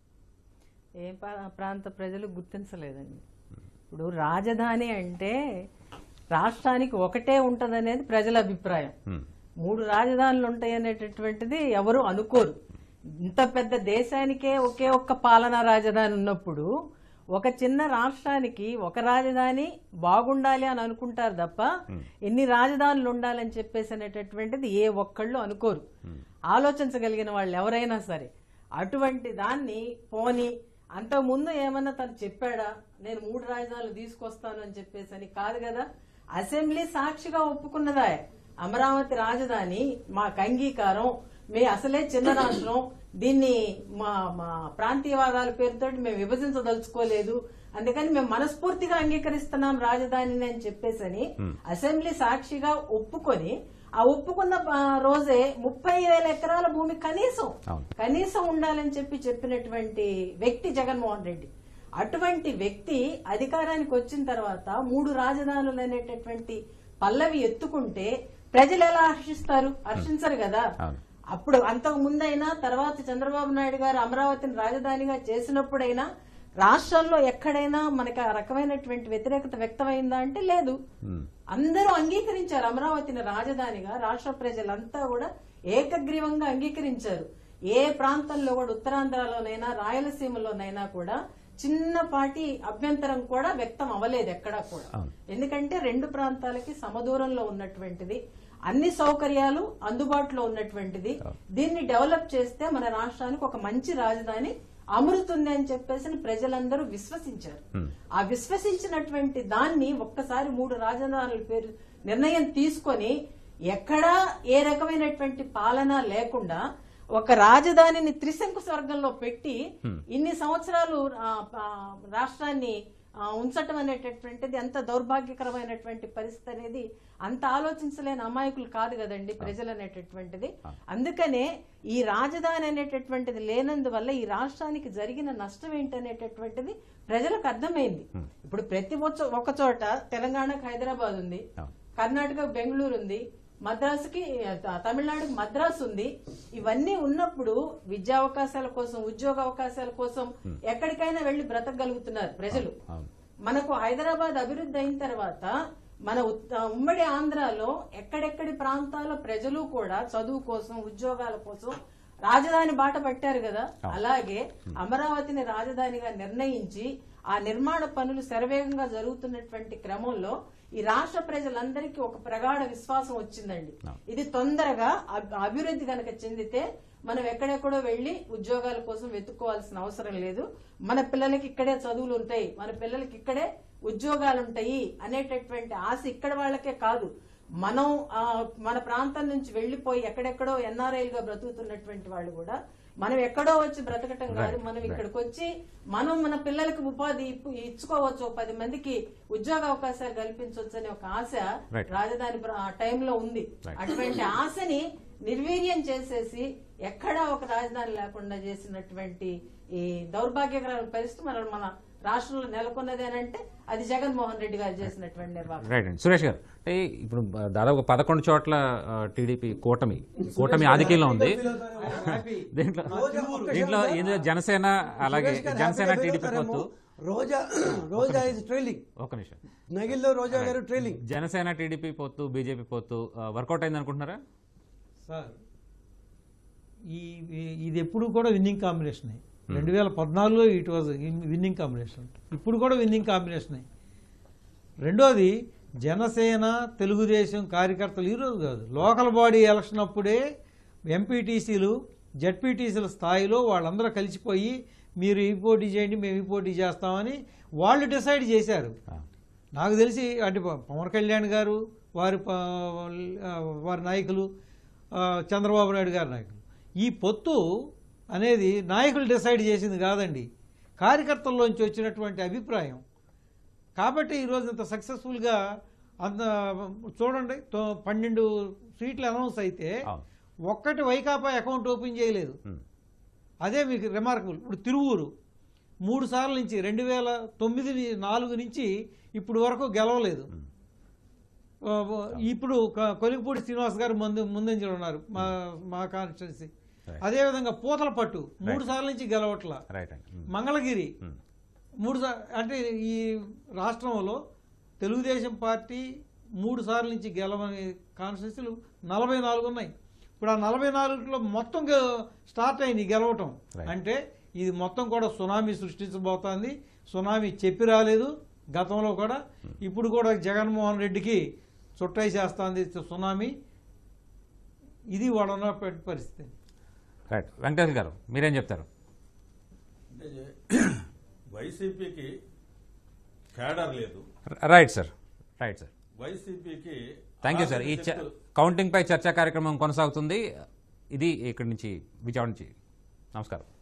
ఏ పా- ప్రాంత ప్రజలు గుర్తించలేదండి ఇప్పుడు రాజధాని అంటే రాష్ట్రానికి ఒకటే ఉంటదనేది ప్రజల అభిప్రాయం Hmm. మూడు రాజధానులు ఉంటాయి అనేటటువంటిది ఎవరు అనుకోరు ఇంత పెద్ద దేశానికే ఒకే ఒక్క పాలనా రాజధాని ఉన్నప్పుడు ఒక చిన్న రాష్ట్రానికి ఒక రాజధాని బాగుండాలి అని అనుకుంటారు తప్ప ఎన్ని రాజధానులు ఉండాలని చెప్పేసి అనేటటువంటిది ఏ ఒక్కళ్ళు అనుకోరు ఆలోచించగలిగిన వాళ్ళు ఎవరైనా సరే అటువంటి దాన్ని పోని అంతకుముందు ఏమన్నా తను చెప్పాడా నేను మూడు రాజధానులు తీసుకొస్తాను అని చెప్పేసి అని కాదు కదా అసెంబ్లీ సాక్షిగా ఒప్పుకున్నదా అమరావతి రాజధాని మాకు అంగీకారం మీ అసలే చిన్న రాష్ట్రం దీన్ని మా మా ప్రాంతీయవాదాల పేరుతో మేము విభజించదలుచుకోలేదు అందుకని మేము మనస్ఫూర్తిగా అంగీకరిస్తున్నాం రాజధానిని అని చెప్పేసని అసెంబ్లీ సాక్షిగా ఒప్పుకొని ఆ ఒప్పుకున్న ఆ, రోజే ముప్పై వేల ఎకరాల భూమి కనీసం అవును. కనీసం ఉండాలని చెప్పి చెప్పినటువంటి వ్యక్తి జగన్మోహన్ రెడ్డి అటువంటి వ్యక్తి అధికారానికి వచ్చిన తర్వాత మూడు రాజధానులు అనేటటువంటి పల్లవి ఎత్తుకుంటే ప్రజలు ఎలా హర్షిస్తారు హర్షించరు కదా అవును. అప్పుడు అంతకు ముందైనా తర్వాత చంద్రబాబు నాయుడు గారు అమరావతిని రాజధానిగా చేసినప్పుడైనా రాష్ట్రంలో ఎక్కడైనా మనకి ఆ రకమైనటువంటి వ్యతిరేకత వ్యక్తమైందా అంటే లేదు అందరూ అంగీకరించారు అమరావతిని రాజధానిగా రాష్ట్ర ప్రజలంతా కూడా ఏకగ్రీవంగా అంగీకరించారు ఏ ప్రాంతంలో కూడా ఉత్తరాంధ్రలోనైనా రాయలసీమలోనైనా కూడా చిన్నపాటి అభ్యంతరం కూడా వ్యక్తం అవ్వలేదు ఎక్కడా కూడా ఎందుకంటే రెండు ప్రాంతాలకి సమదూరంలో ఉన్నటువంటిది అన్ని సౌకర్యాలు అందుబాటులో ఉన్నటువంటిది దీన్ని డెవలప్ చేస్తే మన రాష్ట్రానికి ఒక మంచి రాజధాని అమరుతుంది అని చెప్పేసి ప్రజలందరూ విశ్వసించారు ఆ విశ్వసించినటువంటి దాన్ని ఒక్కసారి మూడు రాజధానుల పేరు నిర్ణయం తీసుకొని ఎక్కడా ఏ రకమైనటువంటి పాలన లేకుండా ఒక రాజధానిని త్రిశంకు స్వర్గంలో పెట్టి ఇన్ని సంవత్సరాలు ఆ, ఆ, రాష్ట్రాన్ని ఆ, ఉంచటం అనేటటువంటిది ఎంత దౌర్భాగ్యకరమైనటువంటి పరిస్థితి అనేది అంత ఆలోచించలేని అమాయకులు కాదు కదండి ప్రజలు అనేటటువంటిది అందుకనే ఈ రాజధాని అనేటటువంటిది లేనందువల్ల ఈ రాష్ట్రానికి జరిగిన నష్టం ఏంటనేటటువంటిది ప్రజలకు అర్థమైంది ఇప్పుడు ప్రతి ఒచ్చ- ఒక చోట తెలంగాణకు హైదరాబాద్ ఉంది కర్ణాటక బెంగళూరు ఉంది మద్రాసుకి త- తమిళనాడుకి మద్రాసు ఉంది ఇవన్నీ ఉన్నప్పుడు విద్యా అవకాశాల కోసం ఉద్యోగ అవకాశాల కోసం ఎక్కడికైనా వెళ్లి బ్రతకగలుగుతున్నారు ప్రజలు మనకు హైదరాబాద్ అభివృద్ధి అయిన తర్వాత మన ఉత్- ఉమ్మడి ఆంధ్రాలో ఎక్కడెక్కడి ప్రాంతాల ప్రజలు కూడా చదువు కోసం ఉద్యోగాల కోసం రాజధాని బాట పట్టారు కదా అలాగే అమరావతిని రాజధానిగా నిర్ణయించి ఆ నిర్మాణ పనులు శరవేగంగా జరుగుతున్నటువంటి క్రమంలో ఈ రాష్ట్ర ప్రజలందరికీ ఒక ప్రగాఢ విశ్వాసం వచ్చిందండి ఇది తొందరగా అబ్- అభివృద్ధి కనుక చెందితే మనం ఎక్కడెక్కడో వెళ్లి ఉద్యోగాల కోసం వెతుక్కోవాల్సిన అవసరం లేదు మన పిల్లలకి ఇక్కడే చదువులు ఉంటాయి మన పిల్లలకి ఇక్కడే ఉద్యోగాలు ఉంటాయి అనేటటువంటి ఆశ ఇక్కడ వాళ్ళకే కాదు మనం ఆ, మన ప్రాంతం నుంచి వెళ్లిపోయి ఎక్కడెక్కడో ఎన్ఆర్ఐలుగా బ్రతుకుతున్నటువంటి వాళ్ళు కూడా మనం ఎక్కడో వచ్చి బ్రతకటం కాదు మనం ఇక్కడికి వచ్చి మనం మన పిల్లలకి ఉపాధి ఇప్పు- ఇచ్చుకోవచ్చు ఓ పది మందికి ఉద్యోగ అవకాశాలు కల్పించవచ్చు అనే ఒక ఆశ Right. రాజధాని ప్ర- ఆ టైంలో ఉంది అటువంటి ఆశని నిర్వీర్యం చేసేసి ఎక్కడా ఒక రాజధాని లేకుండా చేసినటువంటి ఈ దౌర్భాగ్యకరమైన పరిస్థితి మన మన రాష్ట్రంలో నెలకొన్నది అని అంటే అది జగన్మోహన్ రెడ్డి గారు చేసినటువంటి నిర్వాహం రైట్ అండి సురేష్ గారు అంటే ఇప్పుడు దాదాపు పదకొండు చోట్ల టీడీపీ కూటమి కూటమి ఆధిక్యంలో ఉంది దీంట్లో దీంట్లో ఏందో జనసేన అలాగే సురేష్ గారు జనసేన హ్యాపీగా టీడీపీ ఫీల్ పొత్తు అవుతారేమో. రోజా రోజా ఇస్ ట్రైలింగ్ ఒక నిమిషం నగిల్లో రోజా గారు ట్రైలింగ్ జనసేన టీడీపీ పొత్తు బీజేపీ పొత్తు వర్కౌట్ అయింది అనుకుంటున్నారా సార్ ఈ ఈ- ఇది ఎప్పుడు కూడా విన్నింగ్ కాంబినేషనే రెండు వేల పద్నాలుగులో ఇట్ వాజ్ విన్నింగ్ కాంబినేషన్ ఇప్పుడు కూడా విన్నింగ్ కాంబినేషనే రెండోది జనసేన తెలుగుదేశం కార్యకర్తలు ఈరోజు కాదు లోకల్ బాడీ ఎలక్షన్ అప్పుడే ఎంపీటీసీలు జడ్పీటీసీల స్థాయిలో వాళ్ళందరూ కలిసిపోయి మీరు ఈ పోటీ చేయండి మేము ఈ పోటీ చేస్తామని వాళ్ళు డిసైడ్ చేశారు నాకు తెలిసి అంటే ప- పవన్ కళ్యాణ్ గారు వారి ప- ఆ, వారి నాయకులు ఆ, చంద్రబాబు నాయుడు గారి నాయకులు ఈ పొత్తు అనేది నాయకులు డిసైడ్ చేసింది కాదండి కార్యకర్తల్లోంచి వచ్చినటువంటి అభిప్రాయం కాబట్టి ఈరోజు ఇంత సక్సెస్ఫుల్గా అంత చూడండి తో- పన్నెండు సీట్లు అనౌన్స్ అయితే అవును. ఒక్కటి వైకాపా అకౌంట్ ఓపెన్ చేయలేదు ఉమ్. అదే మీకు రిమార్కబుల్ ఇప్పుడు తిరువూరు మూడు సార్ల నుంచి రెండు వేల తొమ్మిది ని- నాలుగు నుంచి ఇప్పుడు వరకు గెలవలేదు ఆ, ఇప్పుడు క- కొలిగిపూడి శ్రీనివాస్ గారు ముందు ముందంజలో ఉన్నారు మా మా కాన్స్టిట్యున్సీ అదేవిధంగా పూతల పట్టు మూడు సార్ల నుంచి గెలవట్ల రైట్ అండి ఉమ్. మంగళగిరి ఉమ్. మూడు సా- అంటే ఈ రాష్ట్రంలో తెలుగుదేశం పార్టీ మూడు సార్ల నుంచి గెలవని కాన్స్టిట్యూన్సీలు నలభై నాలుగు ఉన్నాయి ఇప్పుడు ఆ నలభై నాలుగులో మొత్తం గె- స్టార్ట్ అయింది గెలవటం Right. అంటే ఇది మొత్తం కూడా సునామీ సృష్టించబోతోంది సునామీ చెప్పి రాలేదు గతంలో కూడా ఇప్పుడు కూడా జగన్మోహన్ రెడ్డికి చుట్టై చేస్తోంది సునామీ ఇది వాళ్ళ ఉన్న పరిస్థితి రైట్ వెంకటేశ్వర గారు మీరేం చెప్తారు అంటే వైసీపీకి క్యాడర్ లేదు రైట్ సార్ రైట్ సార్ వైసీపీకి థ్యాంక్ యూ సార్ ఈ చ- కౌంటింగ్ పై చర్చా కార్యక్రమం కొనసాగుతుంది ఇది ఇక్కడి నుంచి విజయవాడ నుంచి నమస్కారం